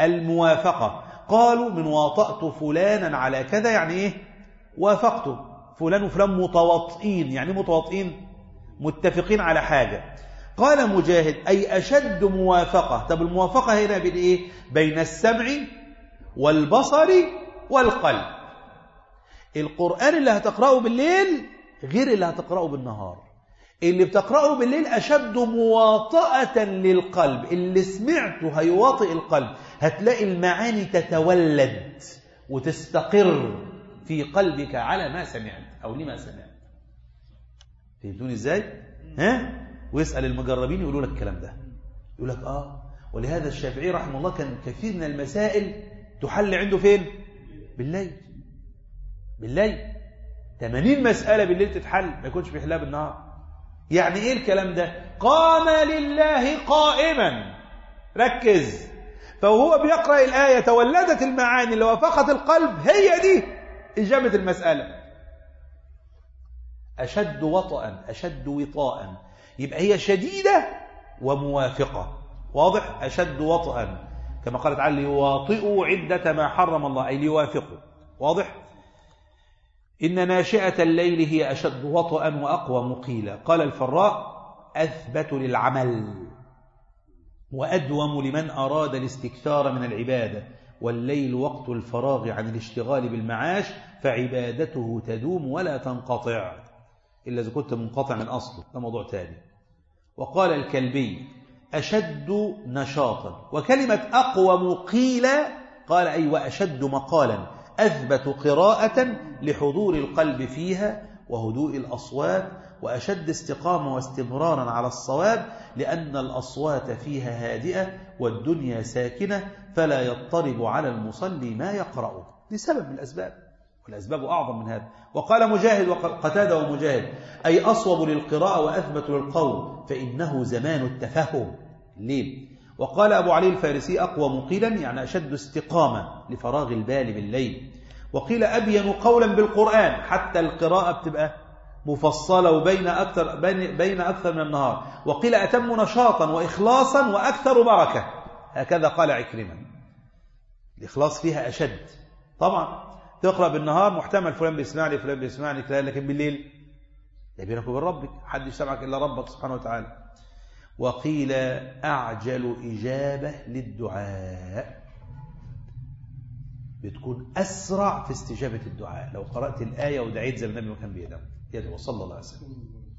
الموافقة قالوا من واطأت فلانا على كذا يعني إيه وافقته فلان وفلان متواطئين يعني متواطئين متفقين على حاجة قال مجاهد أي أشد موافقة طب الموافقة هنا بين إيه بين السمع والبصر والقلب القرآن اللي هتقرأه بالليل غير اللي هتقرأه بالنهار اللي بتقرأه بالليل أشد مواطأة للقلب اللي سمعته هيواطئ القلب هتلاقي المعاني تتولد وتستقر في قلبك على ما سمعت أو لما سمعت فهمتوني إزاي؟ ها؟ ويسأل المجربين يقولوا لك الكلام ده يقول لك آه ولهذا الشافعي رحمه الله كان كثير من المسائل تحل عنده فين؟ بالليل بالليل 80 مسألة بالليل تتحل ما يكونش بيحلها بالنهار يعني ايه الكلام ده قام لله قائما ركز فهو بيقرأ الآية تولدت المعاني اللي وافقت القلب هي دي إجابة المسألة أشد وطئا أشد وطاء يبقى هي شديدة وموافقة واضح أشد وطئا كما قال تعالى ليواطئوا عدة ما حرم الله أي ليوافقوا واضح إن ناشئة الليل هي أشد وطئا وأقوى مقيلا قال الفراء أثبت للعمل وأدوم لمن أراد الاستكثار من العبادة والليل وقت الفراغ عن الاشتغال بالمعاش فعبادته تدوم ولا تنقطع إلا إذا كنت منقطع من أصله ده موضوع تاني وقال الكلبي أشد نشاطا وكلمة أقوى مقيلا قال أي أيوة وأشد مقالا أثبت قراءة لحضور القلب فيها وهدوء الأصوات وأشد استقامة واستمرارا على الصواب لأن الأصوات فيها هادئة والدنيا ساكنة فلا يضطرب على المصلي ما يقرأه لسبب من الأسباب والأسباب أعظم من هذا وقال مجاهد وقتادة ومجاهد أي أصوب للقراءة وأثبت للقول فإنه زمان التفهم الليل وقال أبو علي الفارسي أقوى مقيلا يعني أشد استقامة لفراغ البال بالليل وقيل أبين قولا بالقرآن حتى القراءة بتبقى مفصلة وبين أكثر بين, بين أكثر من النهار وقيل أتم نشاطا وإخلاصا وأكثر بركة هكذا قال عكرمة الإخلاص فيها أشد طبعا تقرأ بالنهار محتمل فلان بيسمعني فلان بيسمعني فلان لكن بالليل لا بينك وبين ربك حد يسمعك إلا ربك سبحانه وتعالى وقيل أعجل إجابة للدعاء بتكون أسرع في استجابة الدعاء لو قرأت الآية ودعيت زي النبي ما كان بيدعو يدعو صلى الله عليه وسلم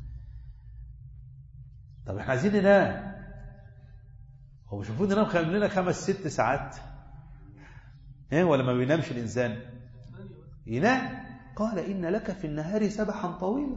طب احنا عايزين ننام هو مش المفروض ننام لنا خمس ست ساعات ايه ولا ما بينامش الإنسان ينام قال إن لك في النهار سبحا طويلا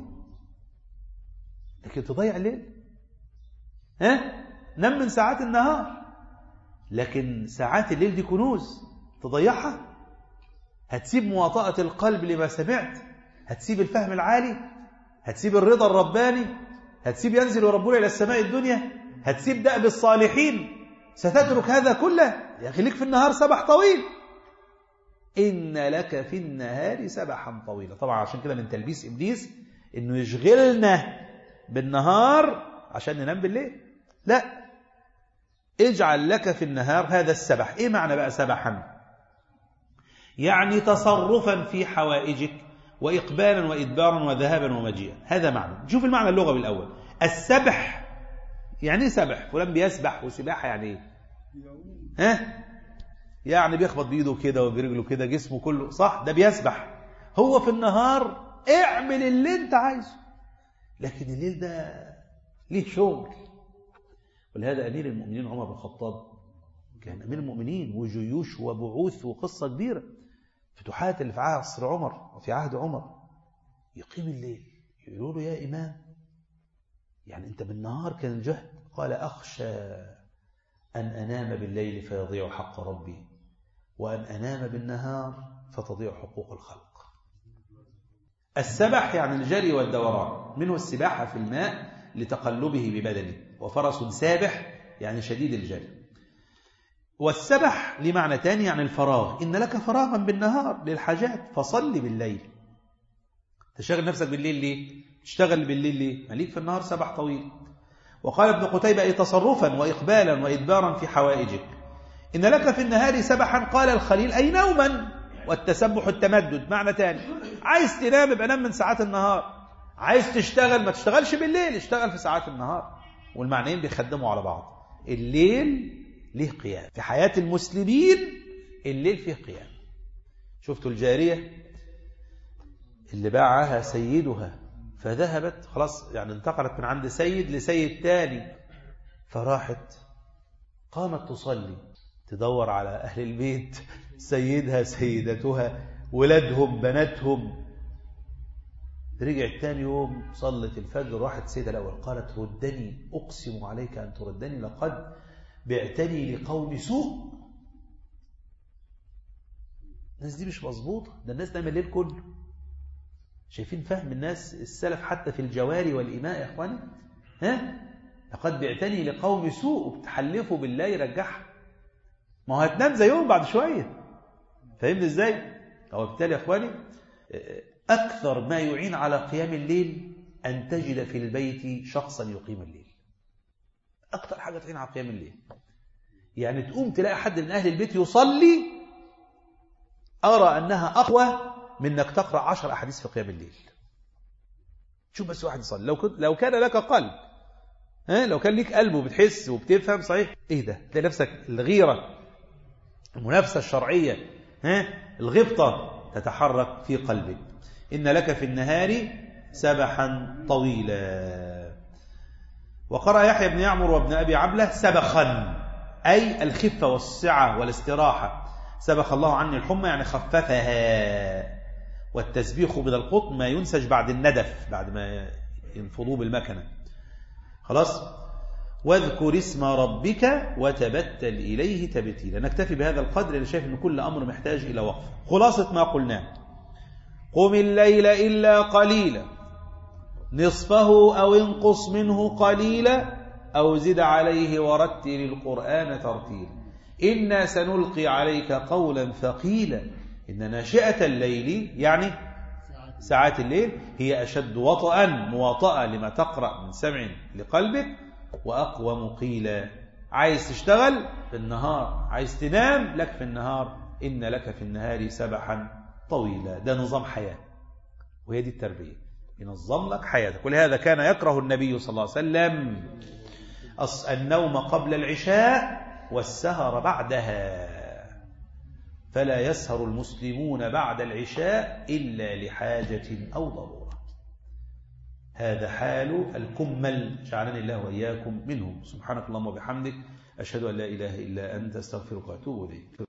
لكن تضيع الليل ها نم من ساعات النهار لكن ساعات الليل دي كنوز تضيعها هتسيب مواطأة القلب لما سمعت هتسيب الفهم العالي هتسيب الرضا الرباني هتسيب ينزل ربنا إلى السماء الدنيا هتسيب دأب الصالحين ستترك هذا كله يخليك في النهار سبح طويل إن لك في النهار سبحا طويلا طبعا عشان كده من تلبيس إبليس إنه يشغلنا بالنهار عشان ننام بالليل لا اجعل لك في النهار هذا السبح ايه معنى بقى سبحا يعني تصرفا في حوائجك وإقبالا وإدبارا وذهابا ومجيئا هذا معنى شوف المعنى اللغوي الأول السبح يعني ايه سبح فلان بيسبح وسباحة يعني ايه ها يعني بيخبط بإيده كده وبرجله كده جسمه كله صح ده بيسبح هو في النهار اعمل اللي انت عايزه لكن الليل ده ليه شغل ولهذا أمير المؤمنين عمر بن الخطاب كان أمير المؤمنين وجيوش وبعوث وقصة كبيرة فتوحات اللي في عصر عمر وفي عهد عمر يقيم الليل يقولوا له يا إمام يعني أنت بالنهار كان الجهد قال أخشى أن أنام بالليل فيضيع حق ربي وأن أنام بالنهار فتضيع حقوق الخلق السبح يعني الجري والدوران منه السباحة في الماء لتقلبه ببدنه وفرس سابح يعني شديد الجري والسبح لمعنى تاني يعني الفراغ إن لك فراغا بالنهار للحاجات فصل بالليل تشغل نفسك بالليل ليه تشتغل بالليل ليه مليك في النهار سبح طويل وقال ابن قتيبة أي تصرفا وإقبالا وإدبارا في حوائجك إن لك في النهار سبحا قال الخليل أي نوما والتسبح التمدد معنى تاني عايز تنام يبقى نام من ساعات النهار عايز تشتغل ما تشتغلش بالليل اشتغل في ساعات النهار والمعنيين بيخدموا على بعض الليل ليه قيام في حياة المسلمين الليل فيه قيام شفتوا الجارية اللي باعها سيدها فذهبت خلاص يعني انتقلت من عند سيد لسيد تاني فراحت قامت تصلي تدور على أهل البيت سيدها سيدتها ولادهم بناتهم رجعت تاني يوم صلت الفجر راحت سيدة الأول قالت ردني أقسم عليك أن تردني لقد بعتني لقوم سوء الناس دي مش مظبوطة ده الناس نايمة الليل كله شايفين فهم الناس السلف حتى في الجواري والإماء يا إخواني ها لقد بعتني لقوم سوء وبتحلفوا بالله يرجعها ما هو هتنام زيهم بعد شوية فهمت ازاي هو بالتالي يا إخواني أكثر ما يعين على قيام الليل أن تجد في البيت شخصا يقيم الليل أكثر حاجة تعين على قيام الليل يعني تقوم تلاقي حد من أهل البيت يصلي أرى أنها أقوى من أنك تقرأ عشر أحاديث في قيام الليل شوف بس واحد يصلي لو, كنت لو كان لك قلب ها لو كان ليك قلب وبتحس وبتفهم صحيح ايه ده تلاقي نفسك الغيرة المنافسة الشرعية ها الغبطة تتحرك في قلبك إن لك في النهار سبحا طويلا وقرأ يحيى بن يعمر وابن أبي عبلة سبخا أي الخفة والسعة والاستراحة سبخ الله عني الحمى يعني خففها والتسبيخ من القطن ما ينسج بعد الندف بعد ما ينفضوه بالمكنة خلاص واذكر اسم ربك وتبتل إليه تبتيلا نكتفي بهذا القدر لأن شايف أن كل أمر محتاج إلى وقف خلاصة ما قلناه قم الليل إلا قليلا نصفه أو انقص منه قليلا أو زد عليه ورتل القرآن ترتيلا إنا سنلقي عليك قولا ثقيلا إن ناشئة الليل يعني ساعات الليل هي أشد وطئا مواطأة لما تقرأ من سمع لقلبك وأقوم قيلا عايز تشتغل في النهار عايز تنام لك في النهار إن لك في النهار سبحا طويلا ده نظام حياة وهي دي التربية ينظم لك حياتك ولهذا كان يكره النبي صلى الله عليه وسلم النوم قبل العشاء والسهر بعدها فلا يسهر المسلمون بعد العشاء إلا لحاجة أو ضرورة هذا حال الكمل جعلني الله وإياكم منهم سبحانك اللهم وبحمدك أشهد أن لا إله إلا أنت استغفرك وأتوب إليك